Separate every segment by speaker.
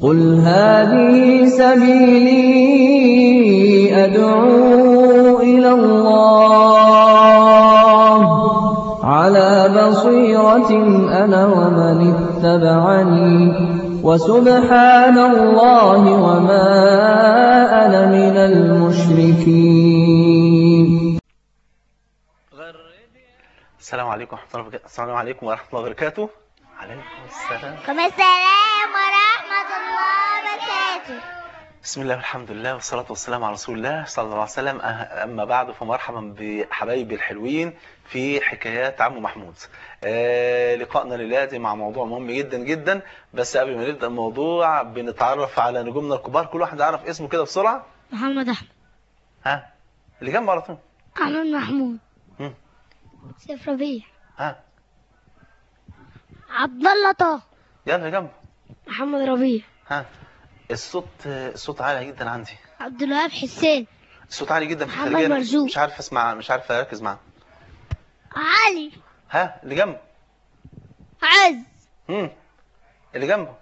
Speaker 1: قل هذه سبيلي أدعو إلى الله على بصيرة أنا ومن اتبعني وسبحان الله وما أنا من المشركين
Speaker 2: السلام عليكم ورحمة الله وبركاته السلام عليكم ورحمة الله وبركاته عليكم السلام
Speaker 3: عليكم السلام ورحمة الله وبركاته
Speaker 2: بسم الله والحمد لله والصلاة والسلام على رسول الله صلى الله عليه وسلم أه- أما بعد فمرحبا بحبايبي الحلوين في حكايات عم محمود آه لقائنا للاتي مع موضوع مهم جدا جدا بس قبل ما نبدأ الموضوع بنتعرف على نجومنا الكبار كل واحد يعرف اسمه كده بسرعة
Speaker 4: محمد أحمد
Speaker 2: ها اللي جنبه على طول
Speaker 4: أحمد محمود
Speaker 2: مم.
Speaker 4: سيف ربيع
Speaker 2: ها
Speaker 4: عبد الله طه
Speaker 2: يلا اللي جنبه
Speaker 4: محمد ربيع
Speaker 2: ها الصوت الصوت عالي جدا عندي
Speaker 4: عبد الوهاب حسين
Speaker 2: الصوت عالي جدا في
Speaker 4: محمد
Speaker 2: الخارجية
Speaker 4: مرزوق.
Speaker 2: مش عارف اسمع مش عارف اركز معاه
Speaker 4: علي
Speaker 2: ها اللي جنبه
Speaker 4: عز
Speaker 2: امم اللي جنبه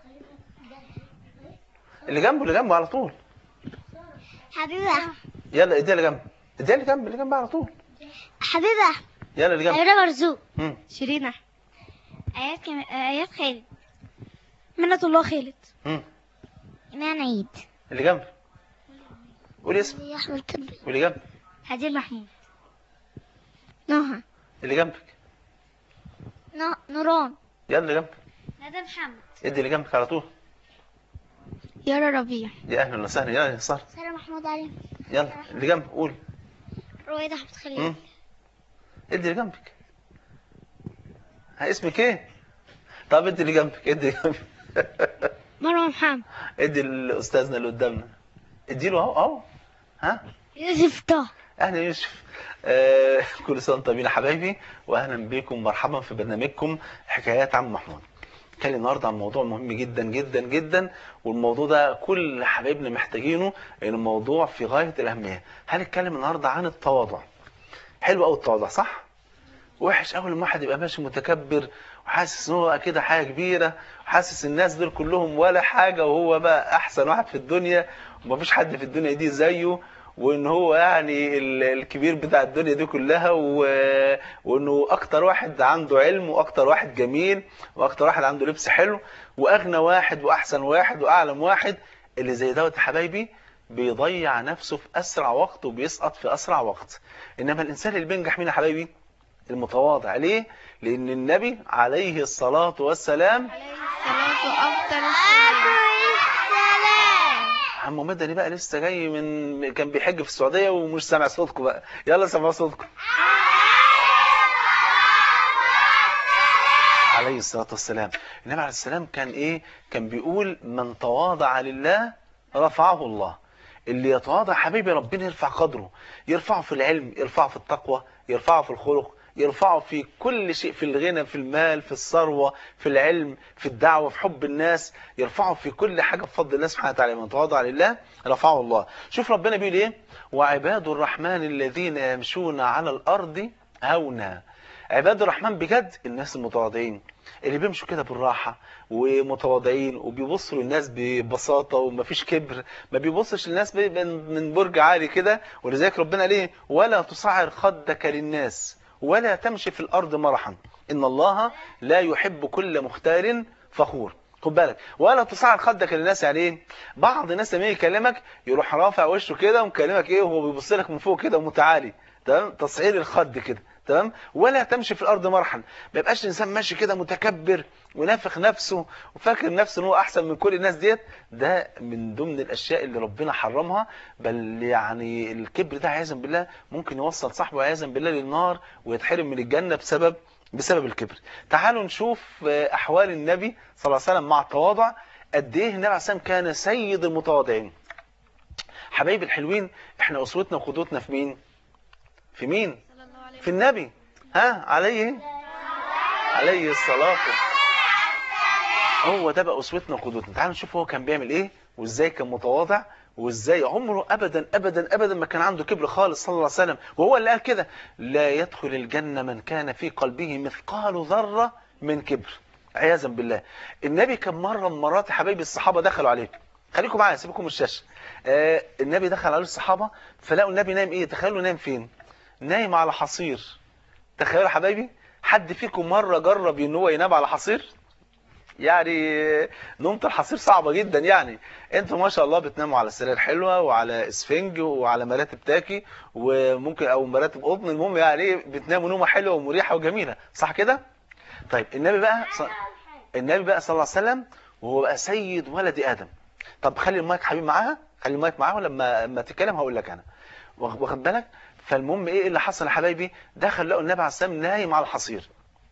Speaker 2: اللي جنبه اللي جنبه على طول
Speaker 3: حبيبة
Speaker 2: يلا اديها اللي جنبه اديها اللي جنبه اللي جنبه على طول
Speaker 3: حبيبة
Speaker 2: يلا اللي جنبه
Speaker 4: أميرة مرزوق
Speaker 2: امم
Speaker 4: شيرين أحمد
Speaker 3: آيات كم... آيات خالد
Speaker 4: منة الله خالد
Speaker 2: امم
Speaker 3: إيمان عيد
Speaker 2: اللي جنبه قولي اسم
Speaker 3: يا أحمد طبي
Speaker 2: واللي جنبك
Speaker 4: هدير محمود
Speaker 3: نهى
Speaker 2: اللي جنبك
Speaker 3: ن- نوران
Speaker 2: يلا اللي جنبك
Speaker 3: ندى محمد
Speaker 2: ادي اللي جنبك على طول
Speaker 4: يارا ربيع
Speaker 2: يا اهلا وسهلا يلا يا ساره
Speaker 3: سارة محمود علي
Speaker 2: يلا اللي جنبك قول
Speaker 3: رويدة أحمد خليل
Speaker 2: امم ادي اللي جنبك ها اسمك ايه طب ادي اللي جنبك ادي اللي جنبك
Speaker 4: مروة محمد
Speaker 2: ادي الاستاذنا اللي قدامنا اديله اهو اهو ها
Speaker 4: يوسف طه
Speaker 2: اهلا يوسف آه كل سنه وانتم طيبين يا حبايبي واهلا بكم مرحبا في برنامجكم حكايات عم محمود نتكلم النهارده عن موضوع مهم جدا جدا جدا والموضوع ده كل حبايبنا محتاجينه لان الموضوع في غايه الاهميه هنتكلم النهارده عن التواضع حلو قوي التواضع صح وحش قوي لما واحد يبقى ماشي متكبر وحاسس ان هو كده حاجه كبيره وحاسس الناس دول كلهم ولا حاجه وهو بقى احسن واحد في الدنيا ومفيش حد في الدنيا دي زيه وان هو يعني ال- الكبير بتاع الدنيا دي كلها و... وانه اكتر واحد عنده علم واكتر واحد جميل واكتر واحد عنده لبس حلو واغنى واحد واحسن واحد واعلم واحد اللي زي دوت يا حبايبي بيضيع نفسه في اسرع وقت وبيسقط في اسرع وقت انما الانسان اللي بينجح مين يا حبايبي المتواضع ليه لان النبي عليه الصلاه والسلام عم مدني بقى لسه جاي من كان بيحج في السعوديه ومش سامع صوتكم بقى يلا سمعوا صوتكم عليه الصلاه والسلام النبي عليه السلام كان ايه كان بيقول من تواضع لله رفعه الله اللي يتواضع حبيبي ربنا يرفع قدره يرفعه في العلم يرفعه في التقوى يرفعه في الخلق يرفعه في كل شيء في الغنى في المال في الثروة في العلم في الدعوة في حب الناس يرفعه في كل حاجة بفضل الله سبحانه وتعالى من تواضع لله رفعه الله شوف ربنا بيقول ايه وعباد الرحمن الذين يمشون على الأرض هونا عباد الرحمن بجد الناس المتواضعين اللي بيمشوا كده بالراحة ومتواضعين وبيبصوا للناس ببساطة ومفيش كبر ما بيبصش للناس ب- من من برج عالي كده ولذلك ربنا ليه ولا تصعر خدك للناس ولا تمشي في الأرض مرحا إن الله لا يحب كل مختال فخور خد بالك ولا تصعر خدك للناس يعني ايه بعض الناس لما يجي يكلمك يروح رافع وشه كده ومكلمك ايه وهو بيبص لك من فوق كده ومتعالي تمام تصعير الخد كده تمام ولا تمشي في الارض مرحا ما يبقاش الانسان ماشي كده متكبر ونافخ نفسه وفاكر نفسه ان هو احسن من كل الناس ديت ده من ضمن الاشياء اللي ربنا حرمها بل يعني الكبر ده عياذا بالله ممكن يوصل صاحبه عياذا بالله للنار ويتحرم من الجنه بسبب بسبب الكبر تعالوا نشوف آه، احوال النبي صلى الله عليه وسلم مع التواضع قد ايه النبي عليه الصلاه والسلام كان سيد المتواضعين حبايبي الحلوين احنا اسوتنا وقدوتنا في مين في مين في النبي ها عليه عليه الصلاة هو ده بقى أسوتنا وقدوتنا تعالوا نشوف هو كان بيعمل إيه وإزاي كان متواضع وإزاي عمره أبدا أبدا أبدا ما كان عنده كبر خالص صلى الله عليه وسلم وهو اللي قال كده لا يدخل الجنة من كان في قلبه مثقال ذرة من كبر عياذا بالله النبي كان مره من مرات يا حبايبي الصحابه دخلوا عليه خليكم معايا سيبكم من الشاشه آه النبي دخل عليه الصحابه فلقوا النبي نايم ايه تخيلوا نايم فين نايم على حصير تخيلوا يا حبايبي حد فيكم مره جرب ان هو ينام على حصير يعني نومة الحصير صعبة جدا يعني انتوا ما شاء الله بتناموا على سرير حلوة وعلى اسفنج وعلى مراتب تاكي وممكن او مراتب قطن المهم يعني بتناموا نومة حلوة ومريحة وجميلة صح كده طيب النبي بقى ص... النبي بقى صلى الله عليه وسلم وهو بقى سيد ولد ادم طب خلي المايك حبيبي معاها خلي المايك معاها ولما لما تتكلم هقول لك انا واخ- واخد بالك فالمهم ايه اللي حصل يا حبايبي دخل لقوا النبي عليه السلام نايم على الحصير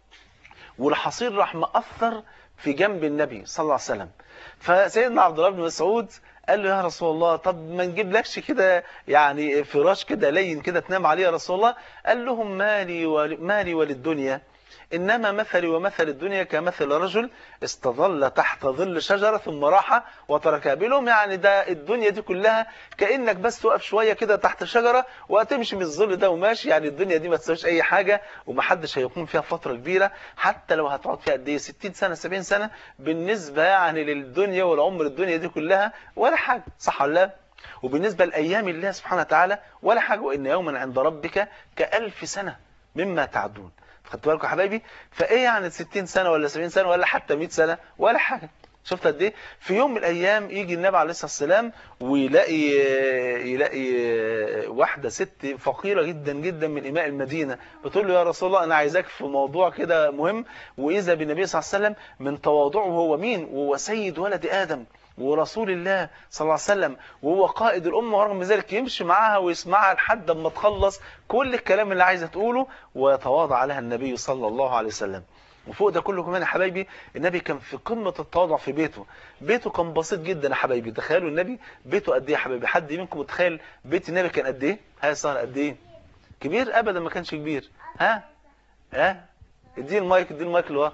Speaker 2: والحصير راح مأثر في جنب النبي صلى الله عليه وسلم فسيدنا عبد الله بن مسعود قال له يا رسول الله طب ما نجيب لكش كده يعني فراش كده لين كده تنام عليه يا رسول الله قال لهم مالي ول... مالي وللدنيا إنما مثلي ومثل الدنيا كمثل رجل استظل تحت ظل شجرة ثم راح وتركها بيقول يعني ده الدنيا دي كلها كأنك بس تقف شوية كده تحت شجرة وهتمشي من الظل ده وماشي يعني الدنيا دي ما تسويش أي حاجة ومحدش هيقوم فيها فترة كبيرة حتى لو هتقعد فيها قد ايه 60 سنة 70 سنة بالنسبة يعني للدنيا والعمر الدنيا دي كلها ولا حاجة صح ولا لا؟ وبالنسبة لأيام الله سبحانه وتعالى ولا حاجة وإن يوما عند ربك كألف سنة مما تعدون خدتوا بالكم يا حبايبي فايه يعني 60 سنه ولا 70 سنه ولا حتى 100 سنه ولا حاجه شفت قد ايه في يوم من الايام يجي النبي عليه الصلاه والسلام ويلاقي يلاقي واحده ست فقيره جدا جدا من اماء المدينه بتقول له يا رسول الله انا عايزاك في موضوع كده مهم واذا بالنبي صلى الله عليه وسلم من تواضعه هو مين وهو سيد ولد ادم ورسول الله صلى الله عليه وسلم وهو قائد الأمة ورغم ذلك يمشي معاها ويسمعها لحد ما تخلص كل الكلام اللي عايزة تقوله ويتواضع لها النبي صلى الله عليه وسلم وفوق ده كله كمان يا حبايبي النبي كان في قمة التواضع في بيته بيته كان بسيط جدا يا حبايبي تخيلوا النبي بيته قد ايه يا حبايبي حد منكم متخيل بيت النبي كان قد ايه ها سهل قد ايه كبير ابدا ما كانش كبير ها ها اديني المايك اديني المايك اللي ورا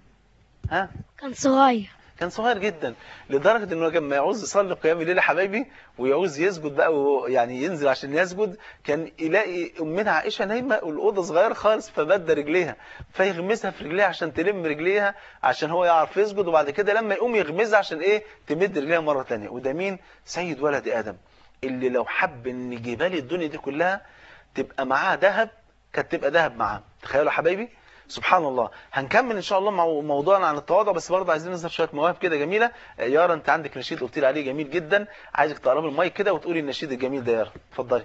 Speaker 2: ها
Speaker 4: كان صغير
Speaker 2: كان صغير جدا لدرجة انه لما يعوز يصلي قيام الليل يا حبايبي ويعوز يسجد بقى ويعني ينزل عشان يسجد كان يلاقي امنا عائشة نايمة والأوضة صغيرة خالص فبد رجليها فيغمسها في رجليها عشان تلم رجليها عشان هو يعرف يسجد وبعد كده لما يقوم يغمزها عشان ايه تمد رجليها مرة تانية وده مين سيد ولد آدم اللي لو حب ان جبال الدنيا دي كلها تبقى معاه ذهب كانت تبقى ذهب معاه تخيلوا يا حبايبي سبحان الله هنكمل ان شاء الله مع موضوعنا عن التواضع بس برضه عايزين نظهر شويه مواهب كده جميله يارا انت عندك نشيد قلت لي عليه جميل جدا عايزك تقربي المايك كده وتقولي النشيد الجميل ده يارا اتفضلي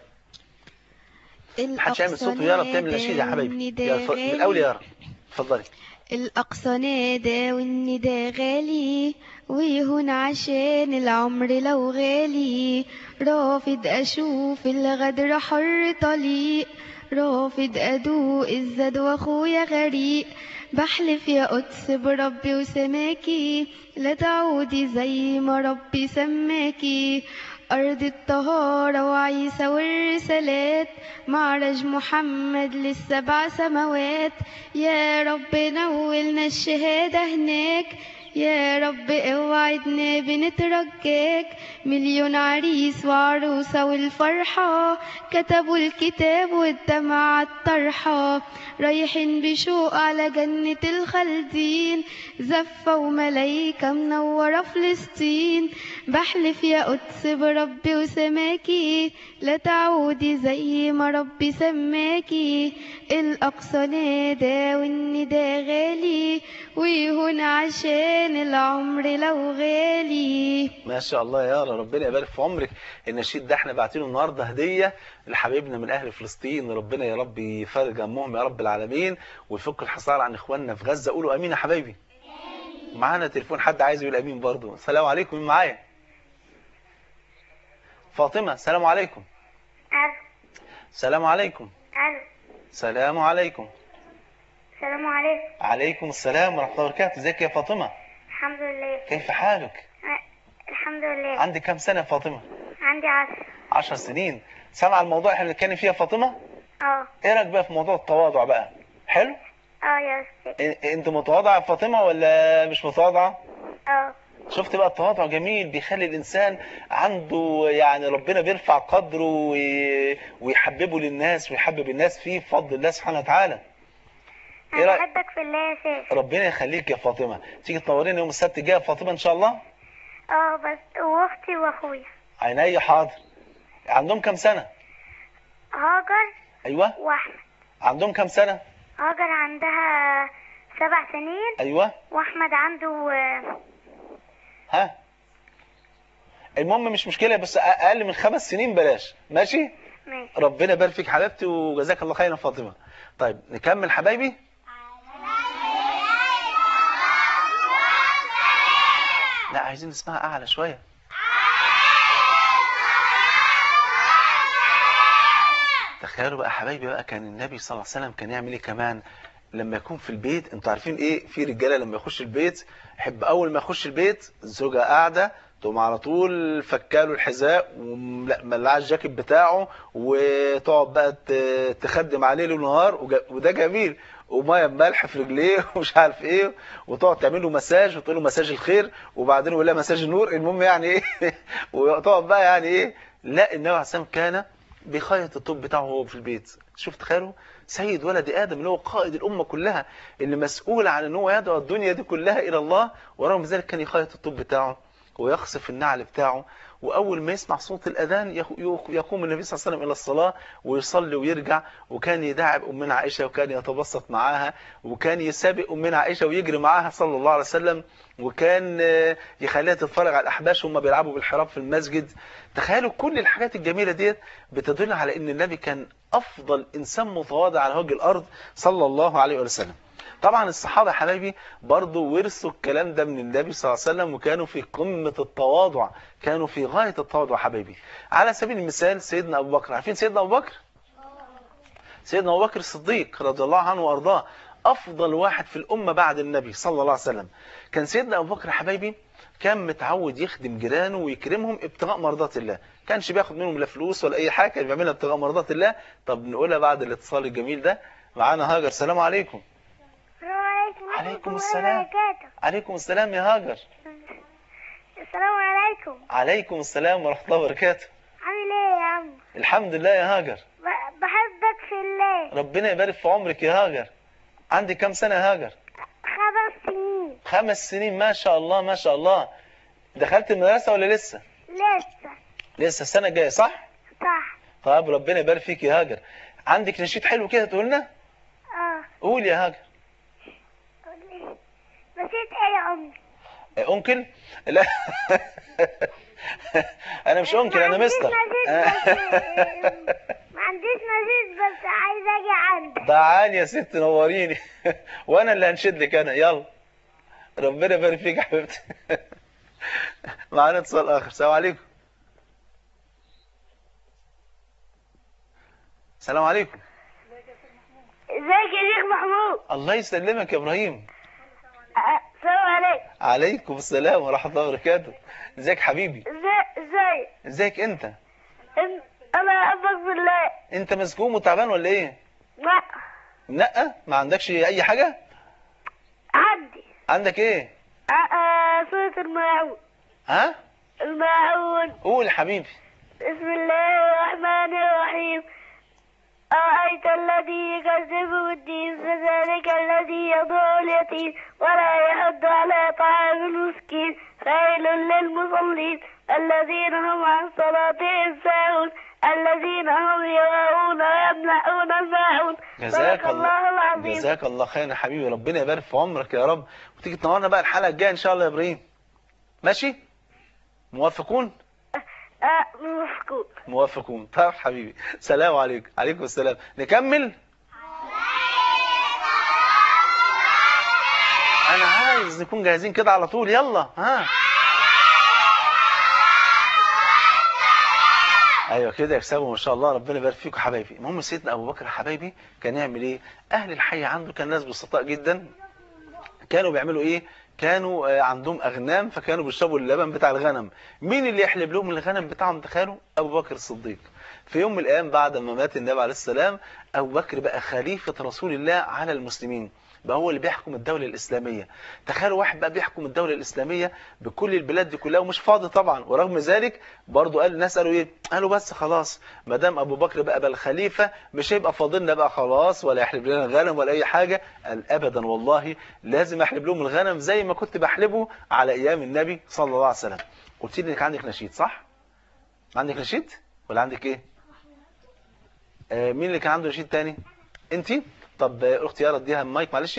Speaker 2: محدش يعمل صوت ويارا بتعمل نشيد يا حبايبي يا ف- من الاول يارا اتفضلي
Speaker 4: الأقصى نادى والندى غالي ويهون عشان العمر لو غالي رافض أشوف الغدر حر طليق رافض أدوق الزاد وأخويا غريق بحلف يا قدس بربي وسماكي لا تعودي زي ما ربي سماكي أرض الطهارة وعيسى والرسالات معرج محمد للسبع سماوات يا رب نولنا الشهادة هناك يا رب اوعدنا بنترجاك مليون عريس وعروسة والفرحة كتبوا الكتاب والدمعة الطرحة رايحين بشوق على جنة الخالدين زفة وملايكة منورة فلسطين بحلف يا قدس بربي وسماكي لا تعودي زي ما ربي سماكي الأقصى نادى والندى غالي ويهون عشان العمر لو غالي
Speaker 2: ما شاء الله يا يارا ربنا يبارك في عمرك النشيد ده احنا باعتينه النهارده هديه لحبايبنا من اهل فلسطين ربنا يا رب يفرج همهم يا رب العالمين ويفك الحصار عن اخواننا في غزه قولوا امين يا حبايبي معانا تليفون حد عايز يقول امين برضه السلام عليكم مين معايا فاطمه السلام عليكم
Speaker 3: ألو
Speaker 2: السلام عليكم
Speaker 3: ألو
Speaker 2: السلام عليكم
Speaker 3: السلام عليكم
Speaker 2: عليكم السلام ورحمه الله وبركاته ازيك يا فاطمه
Speaker 3: الحمد لله
Speaker 2: كيف حالك
Speaker 3: أ- الحمد لله
Speaker 2: عندك كام سنه يا فاطمه
Speaker 3: عندي عشر
Speaker 2: عشر سنين سامعه الموضوع احنا بنتكلم فيه يا فاطمه
Speaker 3: اه
Speaker 2: ايه رايك بقى في موضوع التواضع بقى حلو
Speaker 3: اه يا أستاذ
Speaker 2: إ- انت متواضعه يا فاطمه ولا مش متواضعه
Speaker 3: اه
Speaker 2: شفت بقى التواضع جميل بيخلي الانسان عنده يعني ربنا بيرفع قدره وي- ويحببه للناس ويحبب الناس فيه بفضل الله سبحانه وتعالى ايه
Speaker 3: انا
Speaker 2: رايك
Speaker 3: بحبك في الله يا شيخ
Speaker 2: ربنا يخليك يا فاطمه تيجي تنورينا يوم السبت الجاي يا فاطمه ان شاء الله
Speaker 3: اه بس واختي واخويا
Speaker 2: عيني حاضر عندهم كام سنه
Speaker 3: هاجر
Speaker 2: ايوه
Speaker 3: واحمد
Speaker 2: عندهم كام سنه
Speaker 3: هاجر عندها سبع سنين
Speaker 2: ايوه
Speaker 3: واحمد عنده آه،
Speaker 2: ها المهم مش مشكله بس اقل من خمس سنين بلاش ماشي
Speaker 3: ماشي
Speaker 2: ربنا يبارك فيك حبيبتي وجزاك الله خيرا فاطمه طيب نكمل حبايبي لا عايزين نسمعها اعلى شويه تخيلوا بقى حبايبي بقى كان النبي صلى الله عليه وسلم كان يعمل ايه كمان لما يكون في البيت انتوا عارفين ايه في رجاله لما يخش البيت يحب اول ما يخش البيت الزوجه قاعده تقوم على طول فكاله الحذاء وملعه الجاكيت بتاعه وتقعد بقى ت- تخدم عليه ليل ونهار وج- وده جميل وميه بملح في رجليه ومش عارف ايه وتقعد تعمل له مساج وتقول له مساج الخير وبعدين يقول لها مساج النور المهم يعني ايه وتقعد بقى يعني ايه لا النبي عليه الصلاه والسلام كان بيخيط الطب بتاعه وهو في البيت شوف تخيلوا سيد ولد ادم اللي هو قائد الامه كلها اللي مسؤول عن ان هو يدعو الدنيا دي كلها الى الله ورغم ذلك كان يخيط الطب بتاعه ويخصف النعل بتاعه واول ما يسمع صوت الاذان يخ- يخ- يقوم النبي صلى الله عليه وسلم الى الصلاه ويصلي ويرجع وكان يداعب امنا عائشه وكان يتبسط معاها وكان يسابق امنا عائشه ويجري معاها صلى الله عليه وسلم وكان آه، يخليها تتفرج على الاحباش وهم بيلعبوا بالحراب في المسجد تخيلوا كل الحاجات الجميله ديت بتدل على ان النبي كان افضل انسان متواضع على وجه الارض صلى الله عليه وسلم طبعا الصحابه يا حبايبي برضو ورثوا الكلام ده من النبي صلى الله عليه وسلم وكانوا في قمه التواضع كانوا في غايه التواضع يا حبايبي على سبيل المثال سيدنا ابو بكر عارفين سيدنا ابو بكر سيدنا ابو بكر الصديق رضي الله عنه وارضاه افضل واحد في الامه بعد النبي صلى الله عليه وسلم كان سيدنا ابو بكر يا حبايبي كان متعود يخدم جيرانه ويكرمهم ابتغاء مرضات الله كانش بياخد منهم لا فلوس ولا اي حاجه كان بيعملها ابتغاء مرضات الله طب نقولها بعد الاتصال الجميل ده معانا هاجر السلام عليكم
Speaker 3: السلام عليكم
Speaker 2: عليكم
Speaker 3: ورحمة
Speaker 2: السلام.
Speaker 3: الله وبركاته.
Speaker 2: عليكم السلام يا هاجر
Speaker 3: السلام عليكم
Speaker 2: عليكم السلام ورحمه الله وبركاته
Speaker 3: عامل ايه يا عم
Speaker 2: الحمد لله يا هاجر
Speaker 3: ب- بحبك في الله
Speaker 2: ربنا يبارك في عمرك يا هاجر عندك كام سنه يا هاجر
Speaker 3: خمس سنين
Speaker 2: خمس سنين ما شاء الله ما شاء الله دخلت المدرسه ولا لسه
Speaker 3: لسه
Speaker 2: لسه السنه الجايه صح
Speaker 3: صح
Speaker 2: طيب ربنا يبارك فيك يا هاجر عندك نشيد حلو كده تقول لنا
Speaker 3: اه
Speaker 2: قول يا هاجر
Speaker 3: قولي. نسيت ايه يا عمي
Speaker 2: إيه، انكل لا انا مش انكل انا
Speaker 3: ما
Speaker 2: مستر
Speaker 3: عنديش نشيد بس ما عنديش نشيد بس عايز اجي عندك
Speaker 2: تعالي يا ست نوريني وانا اللي هنشد لك انا يلا ربنا يبارك فيك يا حبيبتي معانا اتصال اخر السلام عليكم السلام عليكم
Speaker 3: ازيك يا شيخ محمود
Speaker 2: الله يسلمك يا ابراهيم
Speaker 3: أ- السلام عليكم
Speaker 2: عليكم السلام ورحمه الله وبركاته ازيك حبيبي
Speaker 3: ازاي ازاي
Speaker 2: ازيك انت
Speaker 3: إن- انا احبك في الله
Speaker 2: انت مسكوم وتعبان ولا ايه
Speaker 3: لا
Speaker 2: لا ما عندكش اي حاجه
Speaker 3: عندي
Speaker 2: عندك ايه
Speaker 3: أ- أ- سورة الماعون
Speaker 2: ها
Speaker 3: الماعون
Speaker 2: قول حبيبي
Speaker 3: بسم الله الرحمن الرحيم أرأيت الذي يكذب بالدين فذلك الذي يضع اليتيم ولا يحض على طعام المسكين فويل للمصلين الذين هم عن صلاتهم ساهون الذين هم يراءون ويمنعون الماعون
Speaker 2: جزاك
Speaker 3: صدق
Speaker 2: الله
Speaker 3: الله العظيم
Speaker 2: جزاك الله خير يا حبيبي ربنا يبارك في عمرك يا رب وتيجي تنورنا بقى الحلقه الجايه ان شاء الله يا ابراهيم ماشي موافقون
Speaker 3: آه مفقود
Speaker 2: موافقون طيب حبيبي سلام عليكم عليكم السلام نكمل انا عايز نكون جاهزين كده على طول يلا ها ايوه كده يكسبوا ما شاء الله ربنا يبارك فيكم حبايبي المهم سيدنا ابو بكر حبايبي كان يعمل ايه اهل الحي عنده كان ناس بسطاء جدا كانوا بيعملوا ايه كانوا آه، عندهم اغنام فكانوا بيشربوا اللبن بتاع الغنم مين اللي يحلب لهم الغنم بتاعهم تخيلوا ابو بكر الصديق في يوم من الايام بعد ما مات النبي عليه السلام ابو بكر بقى خليفه رسول الله على المسلمين بقى هو اللي بيحكم الدولة الإسلامية تخيلوا واحد بقى بيحكم الدولة الإسلامية بكل البلاد دي كلها ومش فاضي طبعا ورغم ذلك برضو قال الناس قالوا ايه قالوا بس خلاص ما دام ابو بكر بقى بقى الخليفة مش هيبقى فاضلنا بقى خلاص ولا يحلب لنا الغنم ولا اي حاجة قال ابدا والله لازم احلب لهم الغنم زي ما كنت بحلبه على ايام النبي صلى الله عليه وسلم قلت لي انك عندك نشيد صح عندك نشيد ولا عندك ايه آه مين اللي كان عنده نشيد تاني انت طب آه، اختي يارا اديها المايك معلش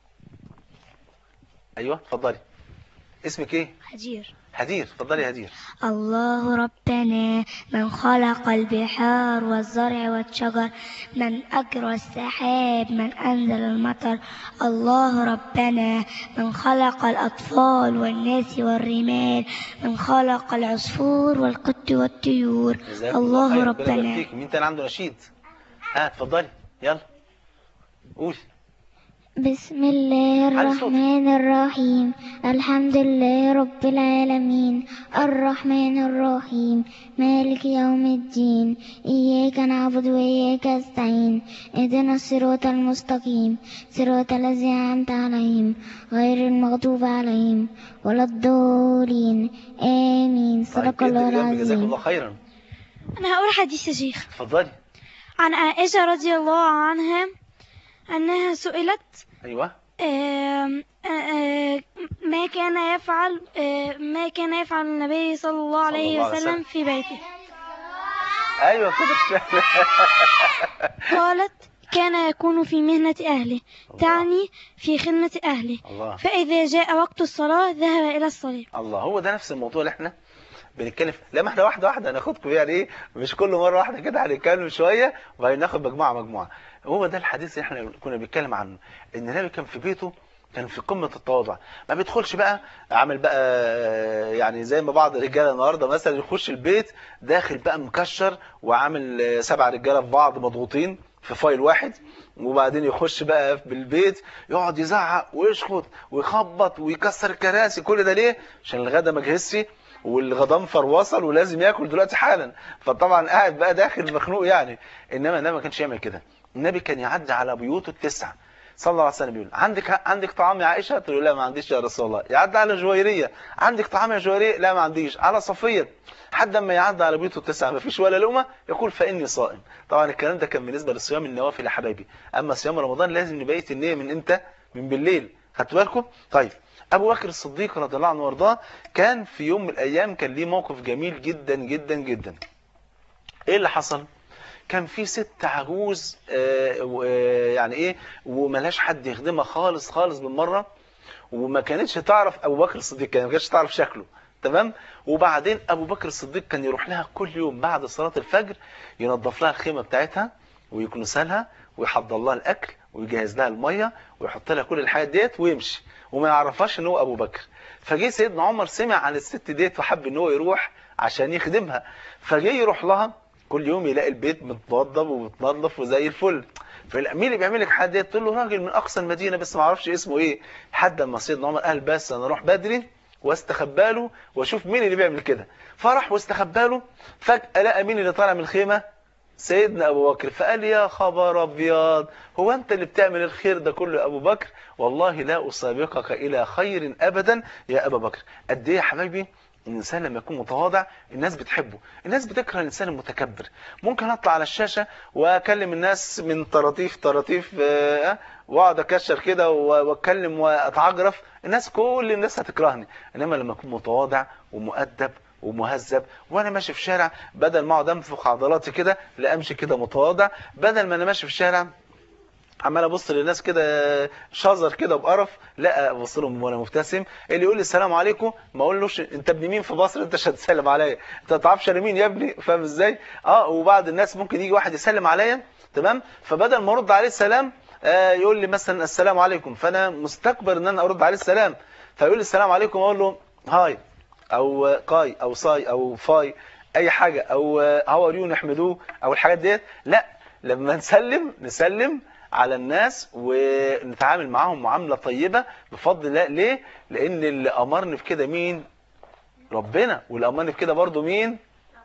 Speaker 2: ايوه اتفضلي اسمك ايه
Speaker 5: هجير
Speaker 2: هدير اتفضلي يا هدير
Speaker 5: الله ربنا من خلق البحار والزرع والشجر من أجرى السحاب من أنزل المطر الله ربنا من خلق الأطفال والناس والرمال من خلق العصفور والقط والطيور
Speaker 2: جزاكم
Speaker 5: الله
Speaker 2: خير، ربنا يبارك
Speaker 5: ربنا
Speaker 2: فيك. مين تاني عنده نشيد ها اتفضلي يلا قولي
Speaker 6: بسم الله
Speaker 2: على صوتك.
Speaker 6: الرحمن الرحيم الحمد لله رب العالمين الرحمن الرحيم مالك يوم الدين إياك نعبد وإياك نستعين اهدنا الصراط المستقيم صراط الذين أنعمت عليهم غير المغضوب عليهم ولا الضالين آمين
Speaker 2: طيب
Speaker 6: صدق
Speaker 2: جدا
Speaker 6: الله
Speaker 2: جدا، جزاكم
Speaker 6: العظيم
Speaker 2: الله خيرا
Speaker 7: أنا هقول حديث يا شيخ
Speaker 2: اتفضلي
Speaker 7: عن عائشة رضي الله عنها أنها سئلت
Speaker 2: ايوه
Speaker 7: آم، آه، آه، ما كان يفعل آه، ما كان يفعل النبي صلى الله عليه
Speaker 2: الله عليه
Speaker 7: وسلم
Speaker 2: وسلم.
Speaker 7: في بيته
Speaker 2: ايوه كده
Speaker 7: قالت كان يكون في مهنة أهله تعني في خدمة أهله
Speaker 2: الله
Speaker 7: فإذا جاء وقت الصلاة ذهب إلى الصلاة
Speaker 2: الله هو ده نفس الموضوع اللي احنا بنتكلم فيه. لا ما احنا واحده واحده هناخدكم يعني ايه مش كل مره واحده كده هنتكلم شويه وبعدين ناخد مجموعه مجموعه هو ده الحديث اللي احنا كنا بنتكلم عنه ان النبي كان في بيته كان في قمه التواضع ما بيدخلش بقى عامل بقى آه، يعني زي ما بعض الرجاله النهارده مثلا يخش البيت داخل بقى مكشر وعامل آه، سبع رجاله في بعض مضغوطين في فايل واحد وبعدين يخش بقى بالبيت يقعد يزعق ويشخط ويخبط ويكسر الكراسي كل ده ليه عشان الغدا ما جهزش والغضنفر وصل ولازم ياكل دلوقتي حالا فطبعا قاعد بقى داخل مخنوق يعني انما النبي ما كانش يعمل كده النبي كان يعدي على بيوته التسعه صلى الله عليه وسلم يقول عندك عندك طعام يا عائشه تقول له لا ما عنديش يا رسول الله يعدي على جويريه عندك طعام يا جويريه لا ما عنديش على صفيه حد ما يعدي على بيوته التسعه ما فيش ولا لقمه يقول فاني صائم طبعا الكلام ده كان بالنسبه للصيام النوافل يا حبايبي اما صيام رمضان لازم نبيت النيه من امتى من بالليل خدتوا بالكم طيب ابو بكر الصديق رضي الله عنه وارضاه كان في يوم من الايام كان ليه موقف جميل جدا جدا جدا ايه اللي حصل كان في ست عجوز آه، و- آه، يعني ايه وملهاش حد يخدمها خالص خالص بالمره وما كانتش تعرف ابو بكر الصديق كان ما كانتش تعرف شكله تمام وبعدين ابو بكر الصديق كان يروح لها كل يوم بعد صلاه الفجر ينظف لها الخيمه بتاعتها ويكنسها لها ويحضر لها الاكل ويجهز لها الميه ويحط لها كل الحاجات ديت ويمشي وما يعرفهاش ان هو ابو بكر فجه سيدنا عمر سمع عن الست ديت وحب ان هو يروح عشان يخدمها فجه يروح لها كل يوم يلاقي البيت متوضب ومتنظف وزي الفل فلا مين اللي بيعمل لك حاجه ديت تقول له راجل من اقصى المدينه بس ما اعرفش اسمه ايه لحد اما سيدنا عمر قال بس انا اروح بدري واستخبى له واشوف مين اللي بيعمل كده فراح واستخبى له فجاه لقى مين اللي طالع من الخيمه سيدنا ابو بكر فقال يا خبر ابيض هو انت اللي بتعمل الخير ده كله يا ابو بكر والله لا اسابقك الى خير ابدا يا ابا بكر قد ايه يا حبايبي الانسان لما يكون متواضع الناس بتحبه الناس بتكره الانسان المتكبر ممكن اطلع على الشاشه واكلم الناس من طراطيف طراطيف آه، واقعد اكشر كده و- واتكلم واتعجرف الناس كل الناس هتكرهني انما لما اكون متواضع ومؤدب ومهذب وانا ماشي في شارع بدل ما اقعد انفخ عضلاتي كده لا امشي كده متواضع بدل ما انا ماشي في الشارع عمال ابص للناس كده شظر كده بقرف لا ابص لهم وانا مبتسم اللي يقول لي السلام عليكم ما اقولوش انت ابن مين في مصر انت مش هتسلم عليا انت ما تعرفش انا مين يا ابني فاهم ازاي اه وبعض الناس ممكن يجي واحد يسلم عليا تمام فبدل ما ارد عليه السلام آه يقول لي مثلا السلام عليكم فانا مستكبر ان انا ارد عليه السلام فيقول لي السلام عليكم اقول له هاي او قاي او صاي او فاي اي حاجه او هاو ار يو نحمدوه او الحاجات ديت لا لما نسلم نسلم على الناس ونتعامل معاهم معامله طيبه بفضل الله ليه لان اللي امرني في كده مين ربنا واللي امرني في كده برضو مين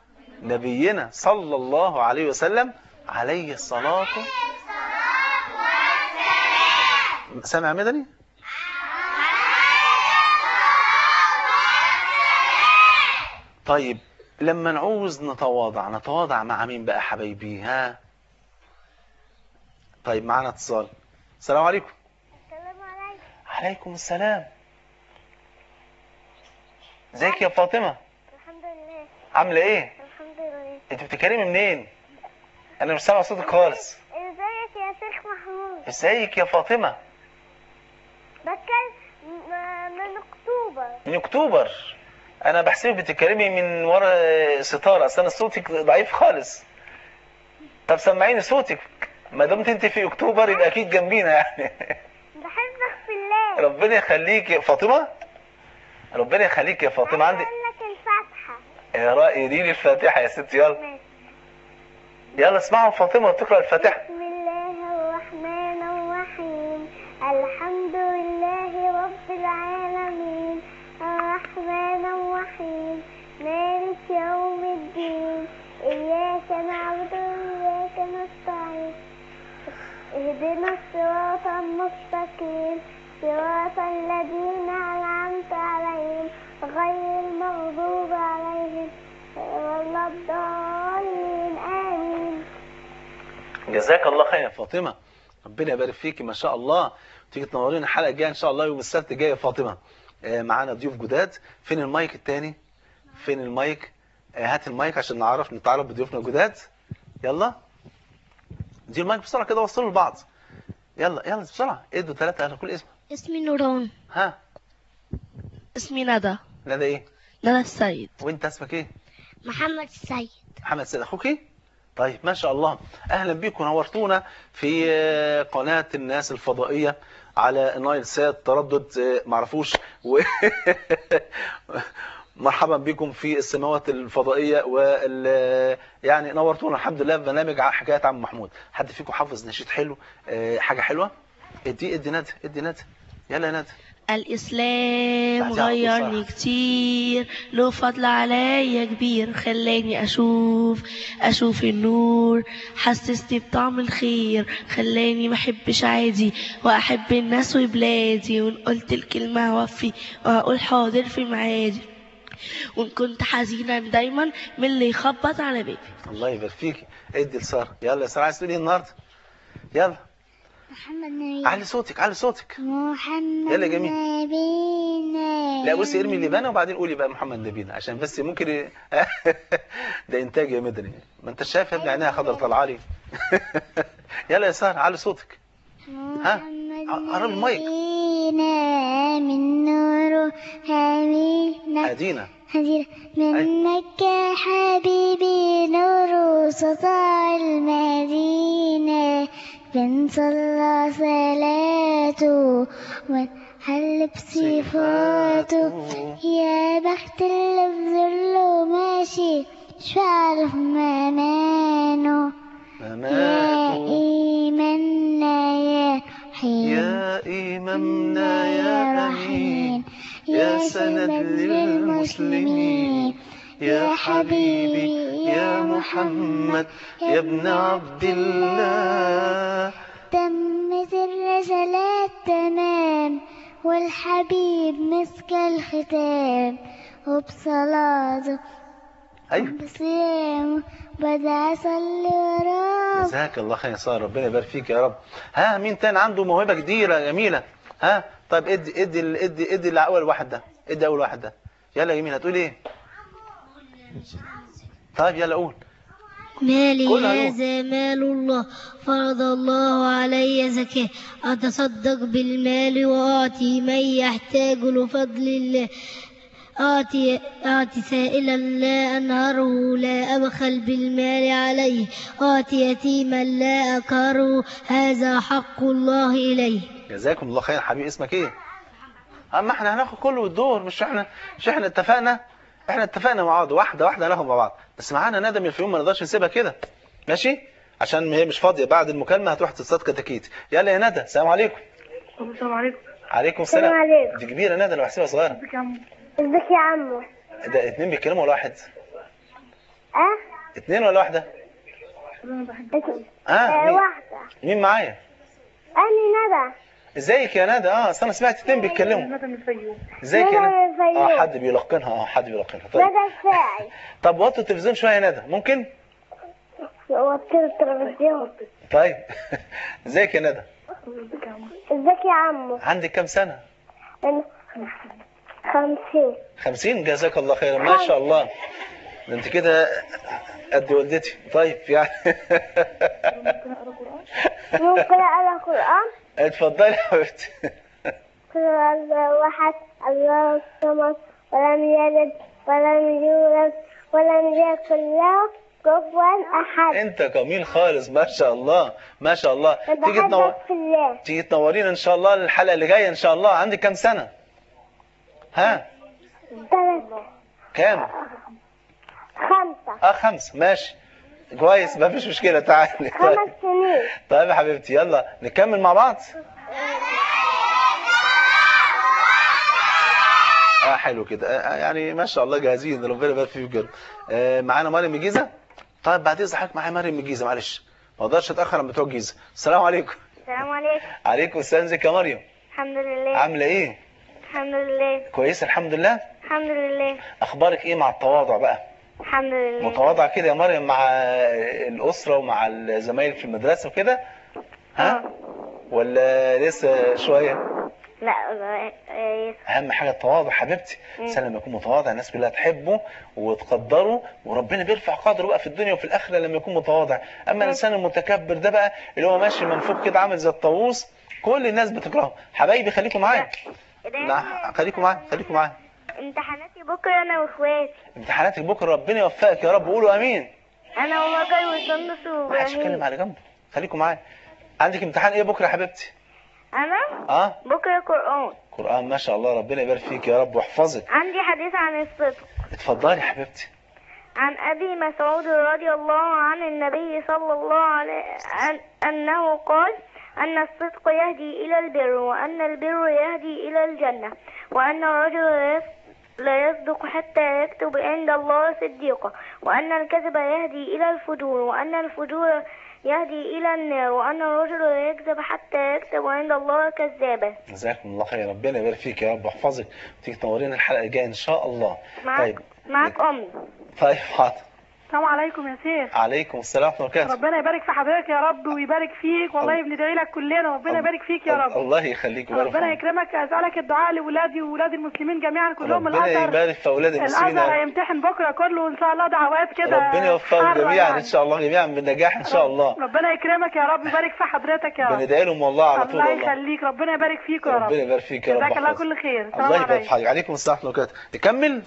Speaker 2: نبينا صلى الله عليه وسلم عليه الصلاه سامع مدني طيب لما نعوز نتواضع نتواضع مع مين بقى حبايبي ها طيب معانا اتصال السلام عليكم
Speaker 3: السلام عليكم
Speaker 2: عليكم السلام ازيك يا فاطمة
Speaker 3: الحمد لله
Speaker 2: عاملة ايه
Speaker 3: الحمد لله
Speaker 2: انت بتتكلمي منين انا مش سامع صوتك خالص
Speaker 3: ازيك يا شيخ محمود
Speaker 2: ازيك يا فاطمة
Speaker 3: بتكلم م- من اكتوبر
Speaker 2: من اكتوبر انا بحسبك بتتكلمي من ورا ستارة اصل انا صوتك ضعيف خالص طب سمعيني صوتك ما دمت انت في اكتوبر يبقى اكيد جنبينا يعني
Speaker 3: بحبك في الله
Speaker 2: ربنا يخليك يا فاطمة ربنا يخليك يا فاطمة عندي
Speaker 3: اقول لك الفاتحة
Speaker 2: يا رأي دي لي الفاتحة يا ستي يلا
Speaker 3: ماشي
Speaker 2: يلا اسمعوا فاطمة تقرأ الفاتحة
Speaker 3: بسم الله الرحمن الرحيم الحمد لله رب العالمين الرحمن الرحيم مالك يوم الدين إياك نعبد وإياك نستعين اهدنا الصراط المستقيم صراط الذين أنعمت عليهم غير المغضوب عليهم ولا الضالين آمين
Speaker 2: جزاك الله خير يا فاطمة ربنا يبارك فيكي ما شاء الله تيجي تنورينا الحلقة الجاية ان شاء الله يوم السبت الجاي يا فاطمة آه، معانا ضيوف جداد فين المايك التاني فين المايك آه، هات المايك عشان نعرف نتعرف بضيوفنا الجداد يلا دي المايك بسرعة كده وصلوا لبعض يلا يلا بسرعة ادوا ثلاثة على كل اسم
Speaker 8: اسمي نوران
Speaker 2: ها
Speaker 8: اسمي ندى
Speaker 2: ندى ايه
Speaker 8: ندى السيد
Speaker 2: وانت اسمك ايه
Speaker 5: محمد السيد
Speaker 2: محمد سيد اخوكي طيب ما شاء الله اهلا بكم نورتونا في آه، قناة الناس الفضائية على نايل سات تردد آه، معرفوش و مرحبا بكم في السماوات الفضائية وال يعني نورتونا الحمد لله في برنامج ع- حكاية عم محمود حد فيكم حافظ نشيد حلو آه، حاجة حلوة ادي ادي ندى ادي ندى يلا يا ندى
Speaker 8: الإسلام
Speaker 2: بعدها على طول
Speaker 8: غيرني
Speaker 2: صح.
Speaker 8: كتير له فضل عليا كبير خلاني أشوف أشوف النور حسسني بطعم الخير خلاني ما أحبش عادي وأحب الناس وبلادي وإن قلت الكلمة هوفي وهقول حاضر في معادي وإن كنت حزينا دايما من اللي يخبط على بابي
Speaker 2: الله يبارك فيكي ادي لسارة يلا يا سارة عايز تقولي ايه النهارده يلا
Speaker 5: محمد نبي
Speaker 2: علي صوتك علي صوتك
Speaker 5: محمد
Speaker 2: يلا جميل.
Speaker 5: نبينا
Speaker 2: لا بصي ارمي اللبانه وبعدين قولي بقى محمد نبينا عشان بس ممكن ي- ده انتاج يا مدني ما انت شايف يا ابني عينيها خضر طالعه لي يلا يا ساره علي صوتك ها قرب المايك
Speaker 5: نبينا من نور هدينا
Speaker 2: ادينا
Speaker 5: هدينا منك يا حبيبي نور سطع المدينة بن صلى صلاته وحل بصفاته يا بخت اللي بظله ماشي شو عارف ممانه يا
Speaker 2: مماتوا
Speaker 5: إيماننا يا حين
Speaker 2: يا إمامنا يا أمين يا سند للمسلمين يا حبيبي يا محمد يا ابن عبد الله
Speaker 5: تمت الرسالات تمام والحبيب مسك الختام وبصلاته
Speaker 2: أيوة
Speaker 5: وبصيامه بدأ أصلي وراه
Speaker 2: جزاك الله خير يا ساره ربنا يبارك فيك يا رب ها مين تاني عنده موهبه جديده جميله ها طيب ادي ادي ال- ادي ادي اللي اول واحد ده ادي اول واحد ده يلا يا جميل هتقول ايه طيب يلا قول
Speaker 9: مالي
Speaker 2: قولها يوم.
Speaker 9: هذا مال الله فرض الله علي زكاة أتصدق بالمال وأعطي من يحتاج لفضل الله أعطي, أعطي سائلا لا أنهره لا أبخل بالمال عليه أعطي يتيما لا أكره هذا حق الله إليه
Speaker 2: جزاكم الله خير حبيبي اسمك ايه اما احنا هناخد كله الدور مش احنا مش احنا اتفقنا احنا اتفقنا مع بعض واحده واحده هناخد مع بعض بس معانا ندى من الفيوم ما نقدرش نسيبها كده ماشي عشان هي مش فاضيه بعد المكالمه هتروح تصطاد كتاكيت يلا يا ندى السلام عليكم
Speaker 7: السلام عليكم
Speaker 2: عليكم السلام
Speaker 3: السلام عليكم.
Speaker 2: دي كبيره ندى انا بحسبها صغيره
Speaker 3: ازيك يا عمو
Speaker 2: ده اتنين بيتكلموا ولا واحد
Speaker 3: اه
Speaker 2: اتنين ولا واحده
Speaker 3: آه،
Speaker 2: اه مين,
Speaker 3: واحدة
Speaker 2: مين معايا
Speaker 3: أنا ندى
Speaker 2: ازيك يا ندى اه أصل انا سمعت اتنين بيتكلموا
Speaker 3: ندى من الفيوم
Speaker 2: ازيك يا
Speaker 3: ندى
Speaker 2: ندى
Speaker 3: من الفيوم.
Speaker 2: اه حد بيلقنها اه حد بيلقنها طيب
Speaker 3: ندى الساعي
Speaker 2: طب وطوا التلفزيون شويه يا ندى ممكن
Speaker 3: وطير التلفزيون
Speaker 2: طيب ازيك يا ندى
Speaker 3: ازيك يا عمو
Speaker 2: عندك كام سنه
Speaker 3: أنا خمسين
Speaker 2: 50 جزاك الله خيرا ما شاء الله ده انت كده قد والدتي طيب يعني
Speaker 3: ممكن اقرا قران
Speaker 2: اتفضلي يا حبيبتي
Speaker 3: قل هو الله واحد الله الصمد ولم يلد ولم يولد ولم يكن له كفوا احد
Speaker 2: انت جميل خالص ما شاء الله ما شاء الله تيجي تنور
Speaker 3: بحبك في الله
Speaker 2: تيجي تنورينا ان شاء الله الحلقه اللي جايه ان شاء الله عندك كام سنه ها
Speaker 3: ثلاثة
Speaker 2: كام
Speaker 3: خمسة
Speaker 2: اه خمسة ماشي كويس ما فيش مشكله تعالي طيب.
Speaker 3: خمس سنين
Speaker 2: طيب يا حبيبتي يلا نكمل مع بعض اه حلو كده آه يعني ما شاء الله جاهزين ربنا يبارك فيك بجد آه معانا مريم الجيزه طيب بعد اذن حضرتك معايا مريم الجيزه معلش ما اقدرش اتاخر عن بتوع الجيزه السلام عليكم
Speaker 3: السلام عليكم
Speaker 2: عليكم السلام ازيك يا مريم
Speaker 3: الحمد لله
Speaker 2: عامله ايه
Speaker 3: الحمد لله
Speaker 2: كويسه الحمد لله
Speaker 3: الحمد لله
Speaker 2: اخبارك ايه مع التواضع بقى
Speaker 3: الحمد لله
Speaker 2: متواضع كده يا مريم مع الاسره ومع الزمايل في المدرسه وكده ها ولا لسه شويه
Speaker 3: لا آه،
Speaker 2: اهم حاجه التواضع حبيبتي الانسان لما يكون متواضع الناس كلها تحبه وتقدره وربنا بيرفع قدره بقى في الدنيا وفي الاخره لما يكون متواضع اما الانسان المتكبر ده بقى اللي هو ماشي منفوخ كده عامل زي الطاووس كل الناس بتكرهه حبايبي خليكم معايا لا خليكم معايا خليكم معايا
Speaker 3: امتحاناتي بكرة أنا وإخواتي
Speaker 2: امتحاناتك بكره ربنا يوفقك يا رب قولوا امين
Speaker 3: أنا ومجر وسندس
Speaker 2: ما حدش يتكلم
Speaker 3: وإبراهيم
Speaker 2: على جنب خليكم معايا عندك امتحان ايه بكره يا حبيبتي
Speaker 3: أنا
Speaker 2: اه
Speaker 3: بكرة قرآن
Speaker 2: قران ما شاء الله ربنا يبارك فيك يا رب ويحفظك
Speaker 3: عندي حديث عن الصدق
Speaker 2: اتفضلي يا حبيبتي
Speaker 3: عن أبي مسعود رضي الله عن النبي صلى الله عليه أن أنه قال أن الصدق يهدي إلى البر وأن البر يهدي إلى الجنة وأن الرجل لا يص- لا يصدق حتى يكتب عند الله صديقا وأن الكذب يهدي إلى الفجور وأن الفجور يهدي إلى النار وأن الرجل لا يكذب حتى يكتب عند الله كذابا
Speaker 2: جزاكم الله خير ربنا يبارك فيك يا رب ويحفظك تيجي تنورينا الحلقه الجايه ان شاء الله
Speaker 3: معك
Speaker 2: طيب
Speaker 3: معك أمي
Speaker 2: طيب حاضر
Speaker 10: السلام عليكم يا شيخ
Speaker 2: عليكم السلام ورحمه الله وبركاته
Speaker 10: ربنا يبارك في حضرتك يا رب ويبارك فيك والله بندعي لك كلنا ربنا يبارك فيك يا رب
Speaker 2: الله يخليك ويبارك
Speaker 10: ربنا
Speaker 2: فيك.
Speaker 10: يكرمك اسالك الدعاء لاولادي واولاد المسلمين جميعا كلهم
Speaker 2: ربنا
Speaker 10: الازهر
Speaker 2: يبارك في اولاد المسلمين
Speaker 10: الازهر
Speaker 2: يا رب.
Speaker 10: هيمتحن بكره كله ان شاء الله دعوات كده
Speaker 2: ربنا يوفقهم
Speaker 10: حارة
Speaker 2: جميعا
Speaker 10: يعني.
Speaker 2: ان شاء الله جميعا بالنجاح ان شاء الله
Speaker 10: ربنا يكرمك يا رب يبارك في حضرتك يا رب
Speaker 2: بندعي لهم والله على طول
Speaker 10: الله
Speaker 2: والله
Speaker 10: يخليك ربنا يبارك فيك يا رب
Speaker 2: ربنا يبارك فيك يا رب
Speaker 10: جزاك الله
Speaker 2: ويحفظك.
Speaker 10: كل خير السلام
Speaker 2: الله يبارك
Speaker 10: عليكم
Speaker 2: في حضرتك عليكم السلام ورحمه الله وبركاته نكمل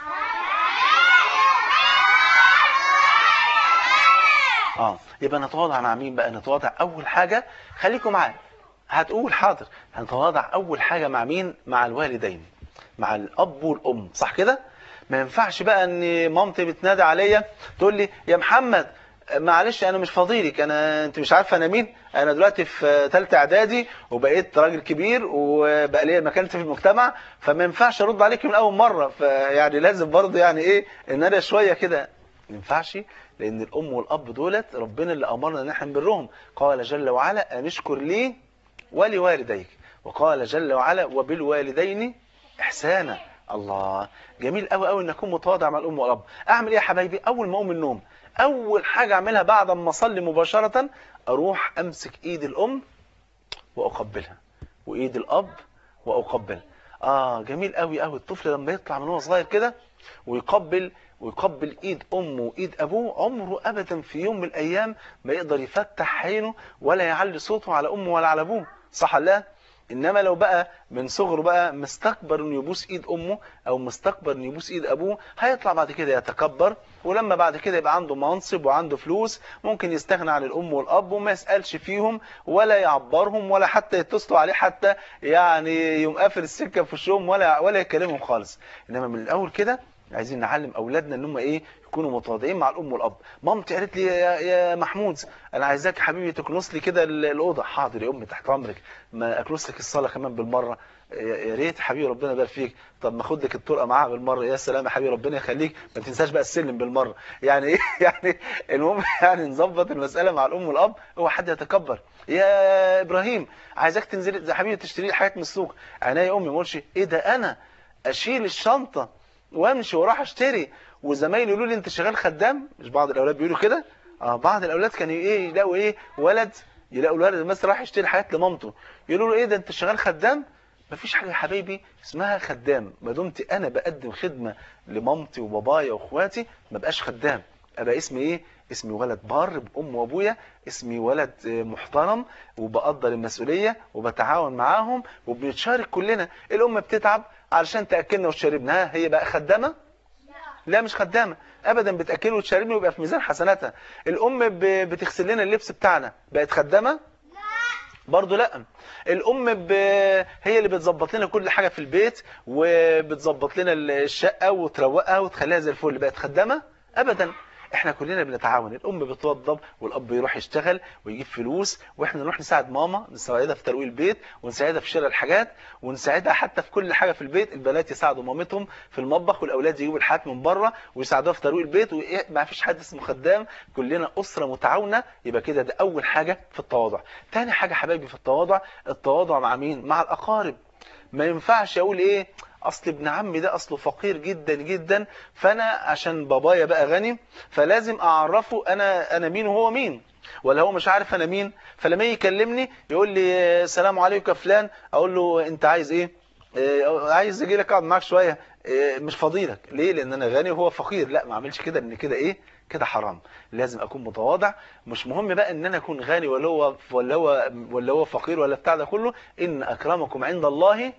Speaker 2: اه يبقى نتواضع مع مين بقى نتواضع اول حاجه خليكم معايا هتقول حاضر هنتواضع اول حاجه مع مين مع الوالدين مع الاب والام صح كده ما ينفعش بقى ان مامتي بتنادي عليا تقول لي يا محمد معلش انا مش فاضيلك انا انت مش عارفه انا مين انا دلوقتي في ثالثه اعدادي وبقيت راجل كبير وبقى ليا مكانتي في المجتمع فما ينفعش ارد عليك من اول مره فيعني لازم برضه يعني ايه ان انا شويه كده ما ينفعش لان الام والاب دولت ربنا اللي امرنا ان احنا نبرهم قال جل وعلا ان اشكر لي ولوالديك وقال جل وعلا وبالوالدين احسانا الله جميل قوي قوي ان اكون متواضع مع الام والاب اعمل ايه يا حبايبي اول ما اقوم من النوم اول حاجه اعملها بعد ما اصلي مباشره اروح امسك ايد الام واقبلها وايد الاب واقبلها اه جميل قوي قوي الطفل لما يطلع من هو صغير كده ويقبل ويقبل ايد امه وايد ابوه عمره ابدا في يوم من الايام ما يقدر يفتح عينه ولا يعلي صوته على امه ولا على ابوه صح ولا لا انما لو بقى من صغره بقى مستكبر انه يبوس ايد امه او مستكبر انه يبوس ايد ابوه هيطلع بعد كده يتكبر ولما بعد كده يبقى عنده منصب وعنده فلوس ممكن يستغنى عن الام والاب وما يسالش فيهم ولا يعبرهم ولا حتى يتصلوا عليه حتى يعني يقوم قافل السكه في وشهم ولا ولا يكلمهم خالص انما من الاول كده عايزين نعلم اولادنا ان هم ايه يكونوا متواضعين مع الام والاب مامتي قالت لي يا, يا محمود انا عايزاك يا حبيبي تكنس لي كده ال- الاوضه حاضر يا امي تحت امرك ما اكنس لك الصاله كمان بالمره يا يا ريت حبيبي ربنا يبارك فيك طب ما خد لك الطرقه معاها بالمره يا سلام يا حبيبي ربنا يخليك ما تنساش بقى السلم بالمره يعني ايه يعني المهم يعني نظبط المساله مع الام والاب هو حد يتكبر يا ابراهيم عايزاك تنزل يا حبيبي تشتري لي حاجات من السوق عينيا يا امي ما اقولش ايه ده انا اشيل الشنطه وامشي واروح اشتري وزمايلي يقولوا لي انت شغال خدام مش بعض الاولاد بيقولوا كده اه بعض الاولاد كانوا ايه يلاقوا ايه ولد يلاقوا الولد مثلا راح يشتري حاجات لمامته يقولوا له ايه ده انت شغال خدام مفيش حاجه يا حبايبي اسمها خدام ما دمت انا بقدم خدمه لمامتي وبابايا واخواتي ما بقاش خدام ابقى اسمي ايه اسمي ولد بار بام وابويا اسمي ولد آه، محترم وبقدر المسؤوليه وبتعاون معاهم وبنتشارك كلنا الام بتتعب علشان تاكلنا وتشربنا ها هي بقى خدامه لا مش خدامه ابدا بتاكله وتشربني ويبقى في ميزان حسناتها الام ب- بتغسل لنا اللبس بتاعنا بقت خدامه برضه لا الام ب... هي اللي بتظبط لنا كل حاجه في البيت وبتظبط لنا الشقه وتروقها وتخليها زي الفل بقت خدامه ابدا احنا كلنا بنتعاون الام بتوضب والاب يروح يشتغل ويجيب فلوس واحنا نروح نساعد ماما نساعدها في ترويق البيت ونساعدها في شراء الحاجات ونساعدها حتى في كل حاجه في البيت البنات يساعدوا مامتهم في المطبخ والاولاد يجيبوا الحاجات من بره ويساعدوها في ترويق البيت وما فيش حد اسمه خدام كلنا اسره متعاونه يبقى كده ده اول حاجه في التواضع تاني حاجه حبايبي في التواضع التواضع مع مين مع الاقارب ما ينفعش اقول ايه اصل ابن عمي ده اصله فقير جدا جدا فانا عشان بابايا بقى غني فلازم اعرفه انا انا مين وهو مين ولا هو مش عارف انا مين فلما يجي يكلمني يقول لي السلام عليكم يا فلان اقول له انت عايز ايه إيه، عايز اجي لك اقعد معاك شويه إيه، مش فاضيلك ليه لان انا غني وهو فقير لا ما اعملش كده ان كده ايه كده حرام لازم اكون متواضع مش مهم بقى ان انا اكون غني ولا هو ولا هو ولا هو فقير ولا بتاع ده كله ان اكرمكم عند الله